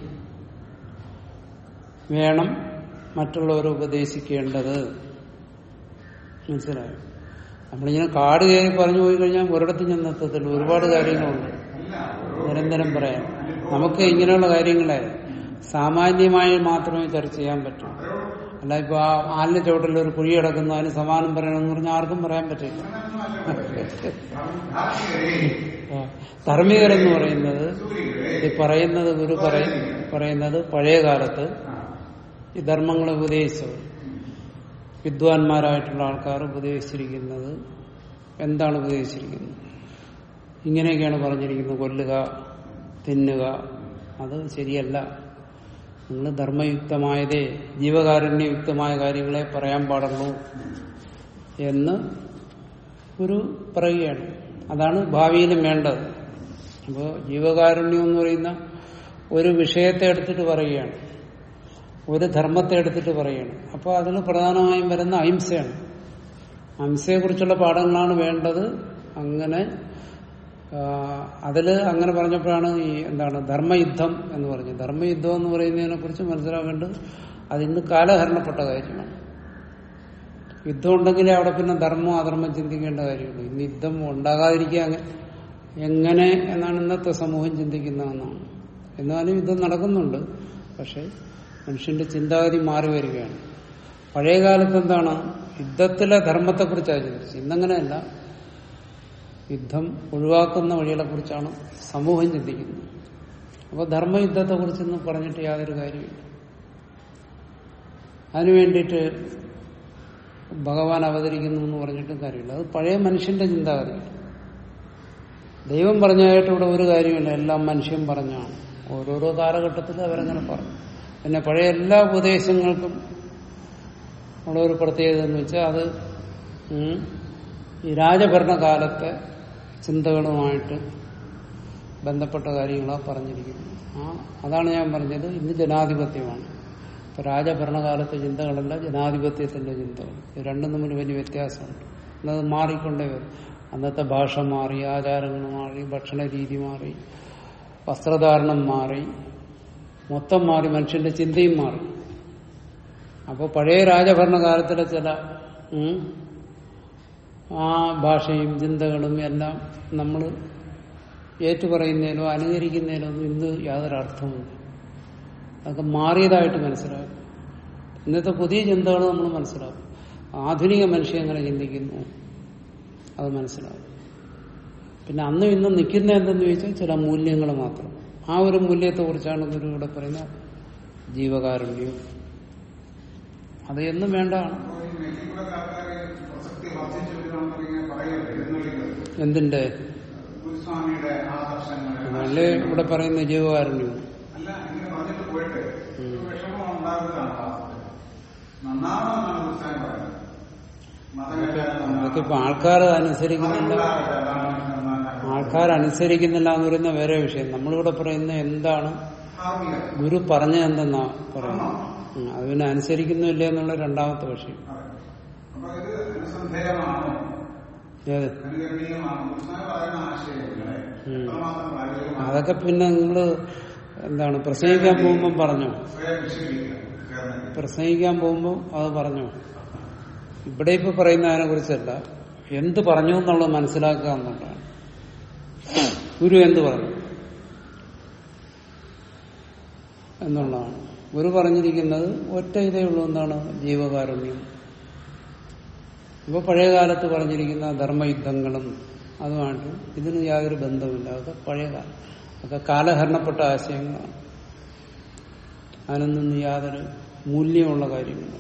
വേണം മറ്റുള്ളവരെ ഉപദേശിക്കേണ്ടത് മനസ്സിലായോ നമ്മളിങ്ങനെ കാട് കയറി പറഞ്ഞു പോയി കഴിഞ്ഞാൽ ഒരിടത്തും ചെന്നെത്തത്തില്ല ഒരുപാട് കാര്യങ്ങളുണ്ട് അല്ല ഓരോ നിരന്തരം പറയാം നമുക്ക് ഇങ്ങനെയുള്ള കാര്യങ്ങളെ സാമാന്യമായി മാത്രമേ ചർച്ച ചെയ്യാൻ പറ്റൂ അല്ല ഇപ്പൊ ആ ആലിന്റെ ചുവട്ടിൽ ഒരു കുഴി കിടക്കുന്നു അതിന് സമാനം പറയണമെന്ന് പറഞ്ഞാൽ ആർക്കും പറയാൻ പറ്റില്ല ധാർമ്മികരെ ആ, ധാർമ്മികരെന്ന് പറയുന്നത് സൂര്യരെ ഈ പറയുന്നത് ഗുരു പറയ പറയുന്നത് പഴയ കാലത്ത് ആ, ഈ ധർമ്മങ്ങളെ ഉപദേശിച്ചത് വിദ്വാൻമാരായിട്ടുള്ള ആൾക്കാർ ഉപദേശിച്ചിരിക്കുന്നത് എന്താണ് ഉപദേശിച്ചിരിക്കുന്നത് ഇങ്ങനെയൊക്കെയാണ് പറഞ്ഞിരിക്കുന്നത് കൊല്ലുക തിന്നുക അത് ശരിയല്ല നിങ്ങൾ ധർമ്മയുക്തമായതേ ജീവകാരുണ്യയുക്തമായ കാര്യങ്ങളെ പറയാൻ പാടുള്ളൂ എന്ന് ഒരു പറയുകയാണ് അതാണ് ഭാവിയിലും വേണ്ടത് അപ്പോൾ ജീവകാരുണ്യം എന്ന് പറയുന്ന ഒരു വിഷയത്തെ എടുത്തിട്ട് പറയുകയാണ് ഒരു ധർമ്മത്തെ എടുത്തിട്ട് പറയുകയാണ് അപ്പോൾ അതിൽ പ്രധാനമായും വരുന്ന അഹിംസയാണ് അഹിംസയെക്കുറിച്ചുള്ള പാഠങ്ങളാണ് വേണ്ടത് അങ്ങനെ ആ, അതില് അങ്ങനെ പറഞ്ഞപ്പോഴാണ് ഈ എന്താണ് ധർമ്മയുദ്ധം എന്ന് പറഞ്ഞത് ധർമ്മയുദ്ധം എന്ന് പറയുന്നതിനെ കുറിച്ച് മനസ്സിലാക്കേണ്ടത് അത് ഇന്ന് കാലഹരണപ്പെട്ട കാര്യമാണ് യുദ്ധം ഉണ്ടെങ്കിലേ അവിടെ പിന്നെ ധർമ്മം അധർമ്മം ചിന്തിക്കേണ്ട കാര്യമുള്ളൂ ഇന്ന് യുദ്ധം ഉണ്ടാകാതിരിക്കുക അങ്ങ- എങ്ങനെ എന്നാണ് ഇന്നത്തെ സമൂഹം ചിന്തിക്കുന്നതെന്നാണ് എന്നാലും യുദ്ധം നടക്കുന്നുണ്ട് പക്ഷെ മനുഷ്യന്റെ ചിന്താഗതി മാറി വരികയാണ് പഴയ കാലത്ത് എന്താണ് യുദ്ധത്തിലെ ധർമ്മത്തെക്കുറിച്ചാണ് ചിന്തിച്ചത് ഇന്നങ്ങനെയല്ല യുദ്ധം ഒഴിവാക്കുന്ന വഴികളെ കുറിച്ചാണ് സമൂഹം ചിന്തിക്കുന്നത് അപ്പോൾ ധർമ്മയുദ്ധത്തെ കുറിച്ചൊന്നും പറഞ്ഞിട്ട് യാതൊരു കാര്യമില്ല അതിനു വേണ്ടിയിട്ട് ഭഗവാൻ അവതരിക്കുന്നു എന്ന് പറഞ്ഞിട്ടും കാര്യമില്ല അത് പഴയ മനുഷ്യന്റെ ചിന്താഗതി ദൈവം പറഞ്ഞതായിട്ട് ഇവിടെ ഒരു കാര്യമില്ല എല്ലാം മനുഷ്യൻ പറഞ്ഞാണ് ഓരോരോ കാലഘട്ടത്തിൽ അവരങ്ങനെ പറഞ്ഞു പിന്നെ പഴയ എല്ലാ ഉപദേശങ്ങൾക്കും ഉള്ള ഒരു പ്രത്യേകത എന്ന് വെച്ചാൽ അത് ഉം, ഈ രാജഭരണകാലത്തെ ചിന്തകളുമായിട്ട് ബന്ധപ്പെട്ട കാര്യങ്ങളാണ് പറഞ്ഞിരിക്കുന്നത് ആ അതാണ് ഞാൻ പറഞ്ഞത് ഇന്ന് ജനാധിപത്യമാണ് ഇപ്പൊ രാജഭരണകാലത്തെ ചിന്തകളല്ല ജനാധിപത്യത്തിന്റെ ചിന്തകൾ ഇത് രണ്ടും തമ്മിൽ വലിയ വ്യത്യാസമുണ്ട് എന്നത് മാറിക്കൊണ്ടേ വരും അന്നത്തെ ഭാഷ മാറി ആചാരങ്ങൾ മാറി ഭക്ഷണ രീതി മാറി വസ്ത്രധാരണം മാറി മൊത്തം മാറി മനുഷ്യന്റെ ചിന്തയും മാറി അപ്പോൾ പഴയ രാജഭരണകാലത്തിലെ ചില ഉം, ആ ഭാഷയും ചിന്തകളും എല്ലാം നമ്മൾ ഏറ്റുപറയുന്നതിലോ അനുകരിക്കുന്നതിലോ ഒന്നും ഇന്ന് യാതൊരു അർത്ഥവുമില്ല അതൊക്കെ മാറിയതായിട്ട് മനസ്സിലാക്കും ഇന്നത്തെ പുതിയ ചിന്തകൾ നമ്മൾ മനസ്സിലാക്കും ആധുനിക മനുഷ്യൻ എങ്ങനെ ചിന്തിക്കുന്നു അത് മനസ്സിലാവും പിന്നെ അന്നും ഇന്നും നിൽക്കുന്ന എന്തെന്ന് ചോദിച്ചാൽ ചില മൂല്യങ്ങൾ മാത്രം ആ ഒരു മൂല്യത്തെ കുറിച്ചാണ് ഗുരു ഇവിടെ പറയുന്ന ജീവകാരുണ്യം അത് എന്നും വേണ്ടതാണ് അപ്പോൾ ഈ മെക്സിക്കോയിലൊക്കെ ആൾക്കാര് പ്രസക്തി വർദ്ധിച്ചു വരുന്നതാണെന്ന് ഇങ്ങനെ പറയുന്നത് എഴുന്നള്ളിക്കുന്നത് എന്തിന്റെ ഗുരുസ്വാമിയുടെ ആദർശങ്ങളെ അതല്ലേ ഇവിടെ പറയുന്ന ജീവകാരുണ്യം അല്ല ഇങ്ങനെ പറഞ്ഞിട്ട് പോയിട്ട് ഒരു വിഷമം ഉണ്ടാകുന്നതാണ് വാസ്തവത്തിൽ നന്നാവണമെന്നാണ് ഗുരുസ്വാമി പറയുന്നത് അതൊക്കെ ഇപ്പൊ ആൾക്കാർ അനുസരിക്കുന്നില്ല ആൾക്കാർ അനുസരിക്കുന്നില്ല എന്ന് പറയുന്ന വേറെ വിഷയം നമ്മളിവിടെ പറയുന്ന എന്താണ് ഗുരു പറഞ്ഞത് എന്തെന്നാ പറയുന്നത് ഉം, അത് പിന്നെ അനുസരിക്കുന്നില്ല എന്നുള്ള രണ്ടാമത്തെ വിഷയം അപ്പൊ ഇത് അനുസന്ധേയമാണോ ഏത് അനുകരണീയമാണോ ഗുരുസ്വാമി പറയുന്ന ആശയങ്ങളെ ഉം. എത്രമാത്രം പ്രായോഗികമാണ് അതൊക്കെ പിന്നെ നിങ്ങള് എന്താണ് പ്രസംഗിക്കാൻ പോകുമ്പോൾ പറഞ്ഞോ സ്വയം വിശദീകരിക്കുക ചേർന്ന് പ്രസംഗിക്കാൻ പോകുമ്പോൾ അത് പറഞ്ഞോ ഇവിടെ ഇപ്പൊ പറയുന്നതിനെ കുറിച്ചല്ല എന്ത് പറഞ്ഞു എന്നുള്ളത് മനസ്സിലാക്കുക എന്നുള്ളതാണ് ഗുരു എന്ത് പറഞ്ഞു എന്നുള്ളതാണ് ഗുരു പറഞ്ഞിരിക്കുന്നത് ഒറ്റ ഇതേ ഉള്ളൂ എന്താണ് ജീവകാരുണ്യം ഇപ്പൊ പഴയ കാലത്ത് പറഞ്ഞിരിക്കുന്ന ധർമ്മയുദ്ധങ്ങളും അതുമായിട്ട് ഇതിന് യാതൊരു ബന്ധവുമില്ല അതൊക്കെ പഴയ കാലം അതൊക്കെ കാലഹരണപ്പെട്ട ആശയങ്ങളാണ് അതിനൊന്നും യാതൊരു മൂല്യമുള്ള കാര്യമില്ല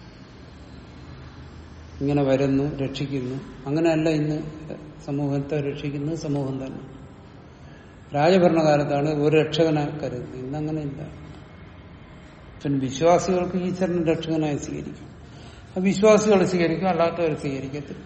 ഇങ്ങനെ വരുന്നു രക്ഷിക്കുന്നു അങ്ങനെയല്ല ഇന്ന് സമൂഹത്തെ രക്ഷിക്കുന്നത് സമൂഹം തന്നെ രാജഭരണകാലത്താണ് ഒരു രക്ഷകനെ കരുതുന്നത് ഇന്നങ്ങനെയില്ല പിന്നെ വിശ്വാസികൾക്ക് ഈശ്വരനെ രക്ഷകനായി സ്വീകരിക്കും അത് വിശ്വാസികൾ സ്വീകരിക്കും അല്ലാത്തവർ സ്വീകരിക്കത്തില്ല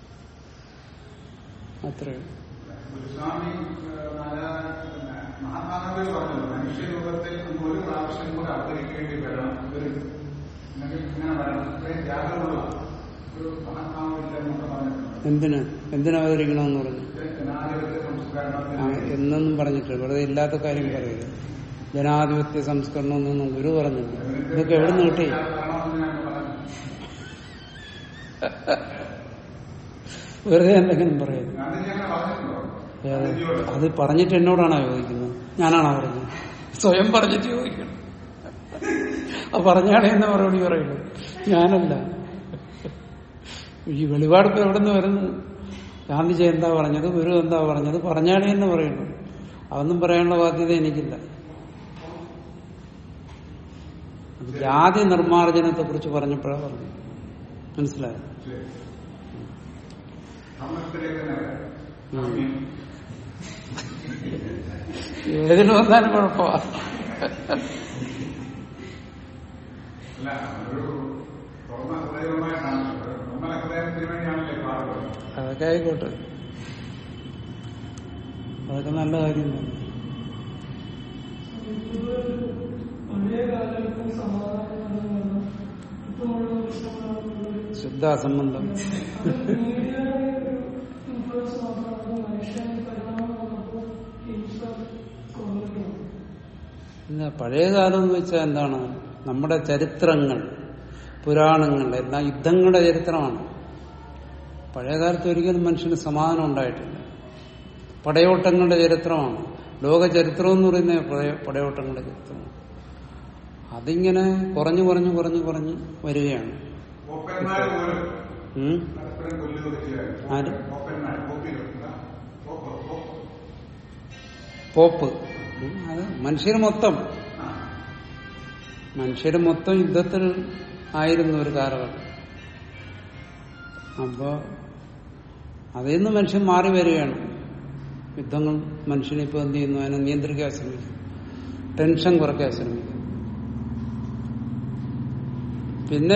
അത്രയേ ഉള്ളൂ. ഗുരുസ്വാമി ഏഹ്, നാരായണ പിന്നെ മഹാത്മാഗാന്ധി പറഞ്ഞു മനുഷ്യരൂപത്തിൽ നമുക്ക് ഒരു പ്രാവശ്യം കൂടെ അവതരിക്കേണ്ടി വരണം വരും അല്ലെങ്കിൽ ഇങ്ങനെ വരണം ഇത്രയും ജാഗ്രതയുള്ള ഒരു മഹാത്മാവില്ലെന്നൊക്കെ പറഞ്ഞിട്ടുണ്ട് എന്തിന് എന്തിനവതരിക്കണമെന്ന് പറഞ്ഞു ഇത് ജനാധിപത്യ ആ, സംസ്കരണത്തിന് എന്നൊന്നും പറഞ്ഞിട്ടില്ല വെറുതെ ഇല്ലാത്ത കാര്യം പറയരുത് ജനാധിപത്യ സംസ്കരണം എന്നൊന്നും ഗുരു പറഞ്ഞില്ല ഇതൊക്കെ എവിടെ നിന്ന് കിട്ടി ഭരണമെന്ന് ഞാൻ പറഞ്ഞു വെറുതെ എന്തെങ്കിലും പറയരുത് ഗാന്ധിജി അങ്ങനെ പറഞ്ഞിട്ടുണ്ടോ ഏത്? ഗാന്ധിജിയോട് അത് പറഞ്ഞിട്ട് എന്നോടാണോ ചോദിക്കുന്നത് ഞാനാണോ പറഞ്ഞത് സ്വയം പറഞ്ഞിട്ട് ചോദിക്കണം അത് പറഞ്ഞാണേ എന്ന് മറുപടി പറയുള്ളൂ ഞാനല്ല ഈ വെളിപാടിപ്പ് എവിടെ നിന്ന് വരുന്നു ഗാന്ധിജി എന്താ പറഞ്ഞത് ഗുരു എന്താ പറഞ്ഞത് പറഞ്ഞാണേ എന്ന് പറയുള്ളൂ അതൊന്നും പറയാനുള്ള ബാധ്യത എനിക്കില്ല അത് ജാതി നിർമ്മാർജ്ജനത്തെ കുറിച്ച് പറഞ്ഞപ്പോഴാണ് പറഞ്ഞു മനസ്സിലായോ ശരി. ധർമ്മത്തിലേക്ക് തന്നെ വരാം. ഉം. ഏതിന് വന്നാലും കുഴപ്പമാ അല്ല ഒരു തുറന്ന ഹൃദയവുമായിട്ടാണ് നമ്മുടെ ഹൃദയത്തിന് വേണ്ടിയാണല്ലേ പാടുന്നത് അതൊക്കെ ആയിക്കോട്ടെ അതൊക്കെ നല്ല കാര്യം തന്നെ പഴയ കാലഘട്ടത്തിൽ സമാധാനം നടന്നു ഇപ്പോഴുള്ള പ്രശ്നങ്ങളാണ് ശുദ്ധാസംബന്ധം മീഡിയയുടെ ഒരു ഇൻഫ്ലുവൻസ് മാത്രമാണ് മനുഷ്യൻ പരിണാമം വന്നപ്പോൾ ഹിംസ കുറഞ്ഞിട്ടുണ്ട് ഇല്ല പഴയ കാലം എന്ന് വെച്ചാൽ എന്താണ് നമ്മുടെ ചരിത്രങ്ങൾ പുരാണങ്ങൾ എല്ലാം യുദ്ധങ്ങളുടെ ചരിത്രമാണ് പഴയ കാലത്ത് ഒരിക്കലും മനുഷ്യന് സമാധാനം ഉണ്ടായിട്ടില്ല പടയോട്ടങ്ങളുടെ ചരിത്രമാണ് ലോക ചരിത്രം എന്ന് പറയുന്നത് പഴയ പടയോട്ടങ്ങളുടെ ചരിത്രമാണ് അതിങ്ങനെ കുറഞ്ഞു കുറഞ്ഞു കുറഞ്ഞു കുറഞ്ഞ് വരികയാണ് ഓപ്പന്മാർ പോലും ഉം? പരസ്പരം കൊല്ലുകയൊക്കെ ചെയ്യാറ് ആര്? ഓപ്പന്മാർ കോപ്പിയിലും ഓപ്പ് ഓപ്പ് പോപ്പ് ഉം, അത് മനുഷ്യർ മൊത്തം ആ മനുഷ്യർ മൊത്തം യുദ്ധത്തിൽ ആയിരുന്നു ഒരു കാലഘട്ടം അപ്പോ അതിൽ നിന്ന് മനുഷ്യൻ മാറി വരികയാണ് യുദ്ധങ്ങൾ മനുഷ്യനിപ്പോ എന്ത് ചെയ്യുന്നു അതിനെ നിയന്ത്രിക്കാൻ ശ്രമിക്കും ടെൻഷൻ കുറയ്ക്കാൻ ശ്രമിക്കും പിന്നെ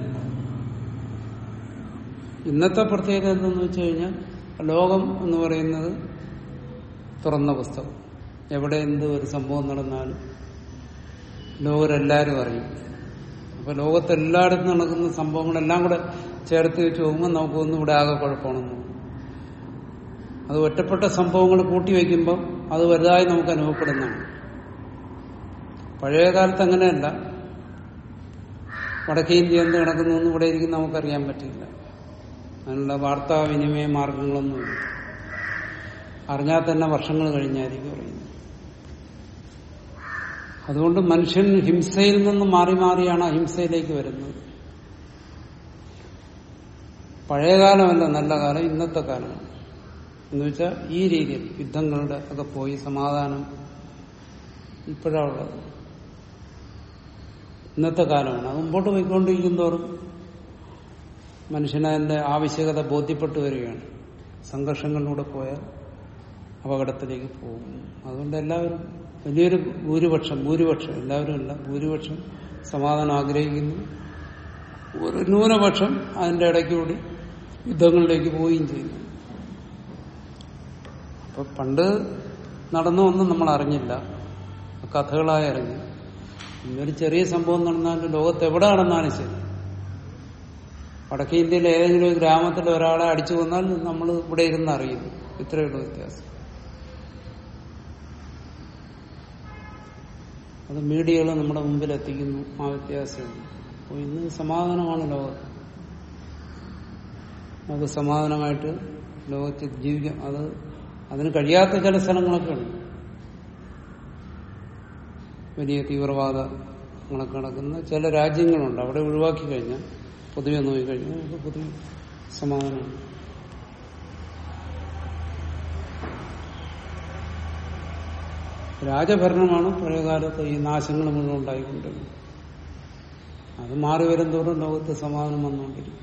ഇന്നത്തെ പ്രത്യേകത എന്തെന്ന് വെച്ച് കഴിഞ്ഞാൽ ലോകം എന്ന് പറയുന്നത് തുറന്ന പുസ്തകം എവിടെ എന്ത് ഒരു സംഭവം നടന്നാലും ലോകരെല്ലാരും അറിയും അപ്പൊ ലോകത്തെല്ലായിടത്തും നടക്കുന്ന സംഭവങ്ങളെല്ലാം കൂടെ ചേർത്ത് വെച്ച് നോക്കുമ്പോൾ നമുക്കൊന്നും ഇവിടെ ആകെ കുഴപ്പമാണെന്ന് തോന്നും അത് ഒറ്റപ്പെട്ട സംഭവങ്ങൾ കൂട്ടിവെക്കുമ്പോൾ അത് വലുതായി നമുക്ക് അനുഭവപ്പെടുന്നതാണ് പഴയ കാലത്ത് അങ്ങനെയല്ല വടക്കേ ഇന്ത്യ എന്ത് നടക്കുന്നു എന്ന് ഇവിടെ ഇരിക്കും നമുക്കറിയാൻ പറ്റില്ല അതിനുള്ള വാർത്താവിനിമയ മാർഗങ്ങളൊന്നുമില്ല അറിഞ്ഞാൽ തന്നെ വർഷങ്ങൾ കഴിഞ്ഞായിരിക്കും അറിയുന്നത് അതുകൊണ്ട് മനുഷ്യൻ ഹിംസയിൽ നിന്ന് മാറി മാറിയാണ് അഹിംസയിലേക്ക് വരുന്നത് പഴയകാലമല്ല നല്ല കാലം ഇന്നത്തെ കാലമാണ് എന്ന് വെച്ചാൽ ഈ രീതിയിൽ യുദ്ധങ്ങളുടെ ഒക്കെ പോയി സമാധാനം ഇപ്പോഴാണ് ഉള്ളത് ഇന്നത്തെ കാലമാണ് അത് മുമ്പോട്ട് പോയിക്കൊണ്ടിരിക്കും തോറും മനുഷ്യനതിന്റെ ആവശ്യകത ബോധ്യപ്പെട്ടു വരികയാണ് സംഘർഷങ്ങളിലൂടെ പോയാൽ അപകടത്തിലേക്ക് പോകും അതുകൊണ്ട് എല്ലാവരും വലിയൊരു ഭൂരിപക്ഷം ഭൂരിപക്ഷം എല്ലാവരും അല്ല ഭൂരിപക്ഷം സമാധാനം ആഗ്രഹിക്കുന്നു ഒരു ന്യൂനപക്ഷം അതിന്റെ ഇടയ്ക്ക് കൂടി യുദ്ധങ്ങളിലേക്ക് പോവുകയും ചെയ്യുന്നു അപ്പൊ പണ്ട് നടന്നു ഒന്നും നമ്മൾ അറിഞ്ഞില്ല കഥകളായി അറിഞ്ഞു ഇന്നൊരു ചെറിയ സംഭവം നടന്നാലും ലോകത്ത് എവിടെ നടന്നാലും ശരി വടക്കേ ഇന്ത്യയിലെ ഏതെങ്കിലും ഒരു ഗ്രാമത്തിൽ ഒരാളെ അടിച്ചു കൊന്നാൽ നമ്മൾ ഇവിടെ ഇരുന്ന് അറിയുന്നു ഇത്രയുള്ള വ്യത്യാസം അത് മീഡിയകൾ നമ്മുടെ മുമ്പിൽ എത്തിക്കുന്നു ആ വ്യത്യാസമുണ്ട് അപ്പോൾ ഇന്ന് സമാധാനമാണ് ലോകത്ത് നമുക്ക് സമാധാനമായിട്ട് ലോകത്ത് ജീവിക്കാം അത് അതിന് കഴിയാത്ത ചില സ്ഥലങ്ങളൊക്കെ ഉണ്ട് വലിയ തീവ്രവാദങ്ങളൊക്കെ നടക്കുന്ന ചില രാജ്യങ്ങളുണ്ട് അവിടെ ഒഴിവാക്കി കഴിഞ്ഞാൽ പൊതുവെ നോക്കിക്കഴിഞ്ഞാൽ നമുക്ക് പൊതുവെ സമാധാനമാണ് രാജഭരണമാണ് പഴയകാലത്ത് ഈ നാശങ്ങൾ മുഴുവൻ ഉണ്ടായിക്കൊണ്ടിരുന്നത് അത് മാറി വരുന്തോറും ലോകത്ത് സമാധാനം വന്നുകൊണ്ടിരിക്കും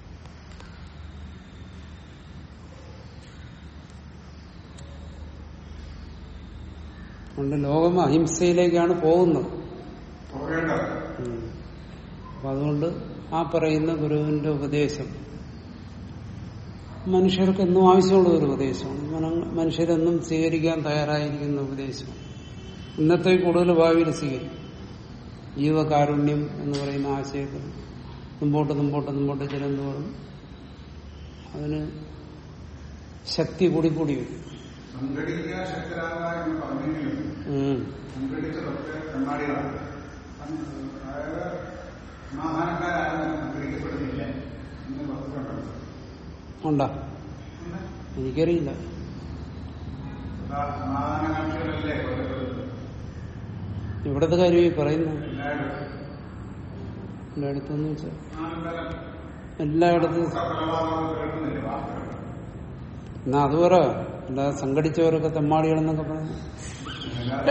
അതുകൊണ്ട് ലോകം അഹിംസയിലേക്കാണ് പോകുന്നത് പോകേണ്ടത് ഉം. അപ്പൊ അതുകൊണ്ട് ആ പറയുന്ന ഗുരുവിന്റെ ഉപദേശം മനുഷ്യർക്ക് എന്നും ആവശ്യമുള്ള ഒരു ഉപദേശമാണ് മന- മനുഷ്യരെന്നും സ്വീകരിക്കാൻ തയ്യാറായിരിക്കുന്ന ഉപദേശം ഇന്നത്തെ കൂടുതൽ ഭാവിയിൽ സ്വീകരിക്കും ജീവകാരുണ്യം എന്ന് പറയുന്ന ആശയത്തിൽ മുമ്പോട്ട് മുമ്പോട്ട് മുമ്പോട്ട് ചെല്ലുന്നതോറും അതിന് ശക്തി കൂടി കൂടി വരും സംഘടിക്കുക ശക്തരാകുക എന്ന് പറഞ്ഞെങ്കിലും ഉം. സംഘടിച്ചതൊക്കെ കണ്ണാടികളാണ് അതായത് സമാധാനക്കാരും തന്നെ സംഘടിക്കപ്പെടുന്നില്ല എന്ന് പറഞ്ഞിട്ടുണ്ടല്ലോ ഉണ്ടാ ഉണ്ട്. എനിക്കറിയില്ല അതാ സമാധാനകാംക്ഷികളല്ലേ കൊല്ലപ്പെടുന്നത് ഇവിടത്തെ കാര്യം ഈ പറയുന്നത് എല്ലായിടത്തും എല്ലായിടത്തെന്ന് വെച്ചാൽ ആൾക്കാരും എല്ലായിടത്തും കൊലപാതകം കേൾക്കുന്നില്ല വാർത്തകൾ എന്നാ അത് പറ അല്ലാതെ സംഘടിച്ചവരൊക്കെ തെമ്മാടികളെന്നൊക്കെ പറഞ്ഞു അല്ലാതെ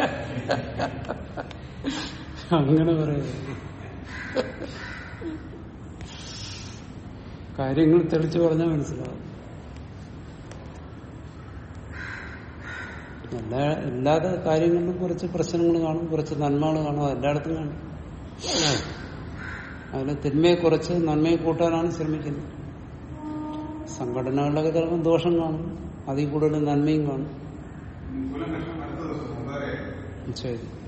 അങ്ങനെ പറയുന്നത് കാര്യങ്ങൾ തെളിച്ചു പറഞ്ഞാൽ മനസ്സിലാവും എല്ലാ എല്ലാ കാര്യങ്ങളിലും കുറച്ച് പ്രശ്നങ്ങൾ കാണും കുറച്ച് നന്മകൾ കാണും അത് എല്ലായിടത്തും കാണും അതിന് തിന്മയെ കുറച്ച് നന്മയെ കൂട്ടാനാണ് ശ്രമിക്കുന്നത് സംഘടനകളിലൊക്കെ ചിലപ്പോൾ ദോഷം കാണും അതിൽ കൂടുതൽ നന്മയും കാണും കുലം കൃഷ്ണൻ അടുത്ത ദിവസം മുമ്പേ ശരി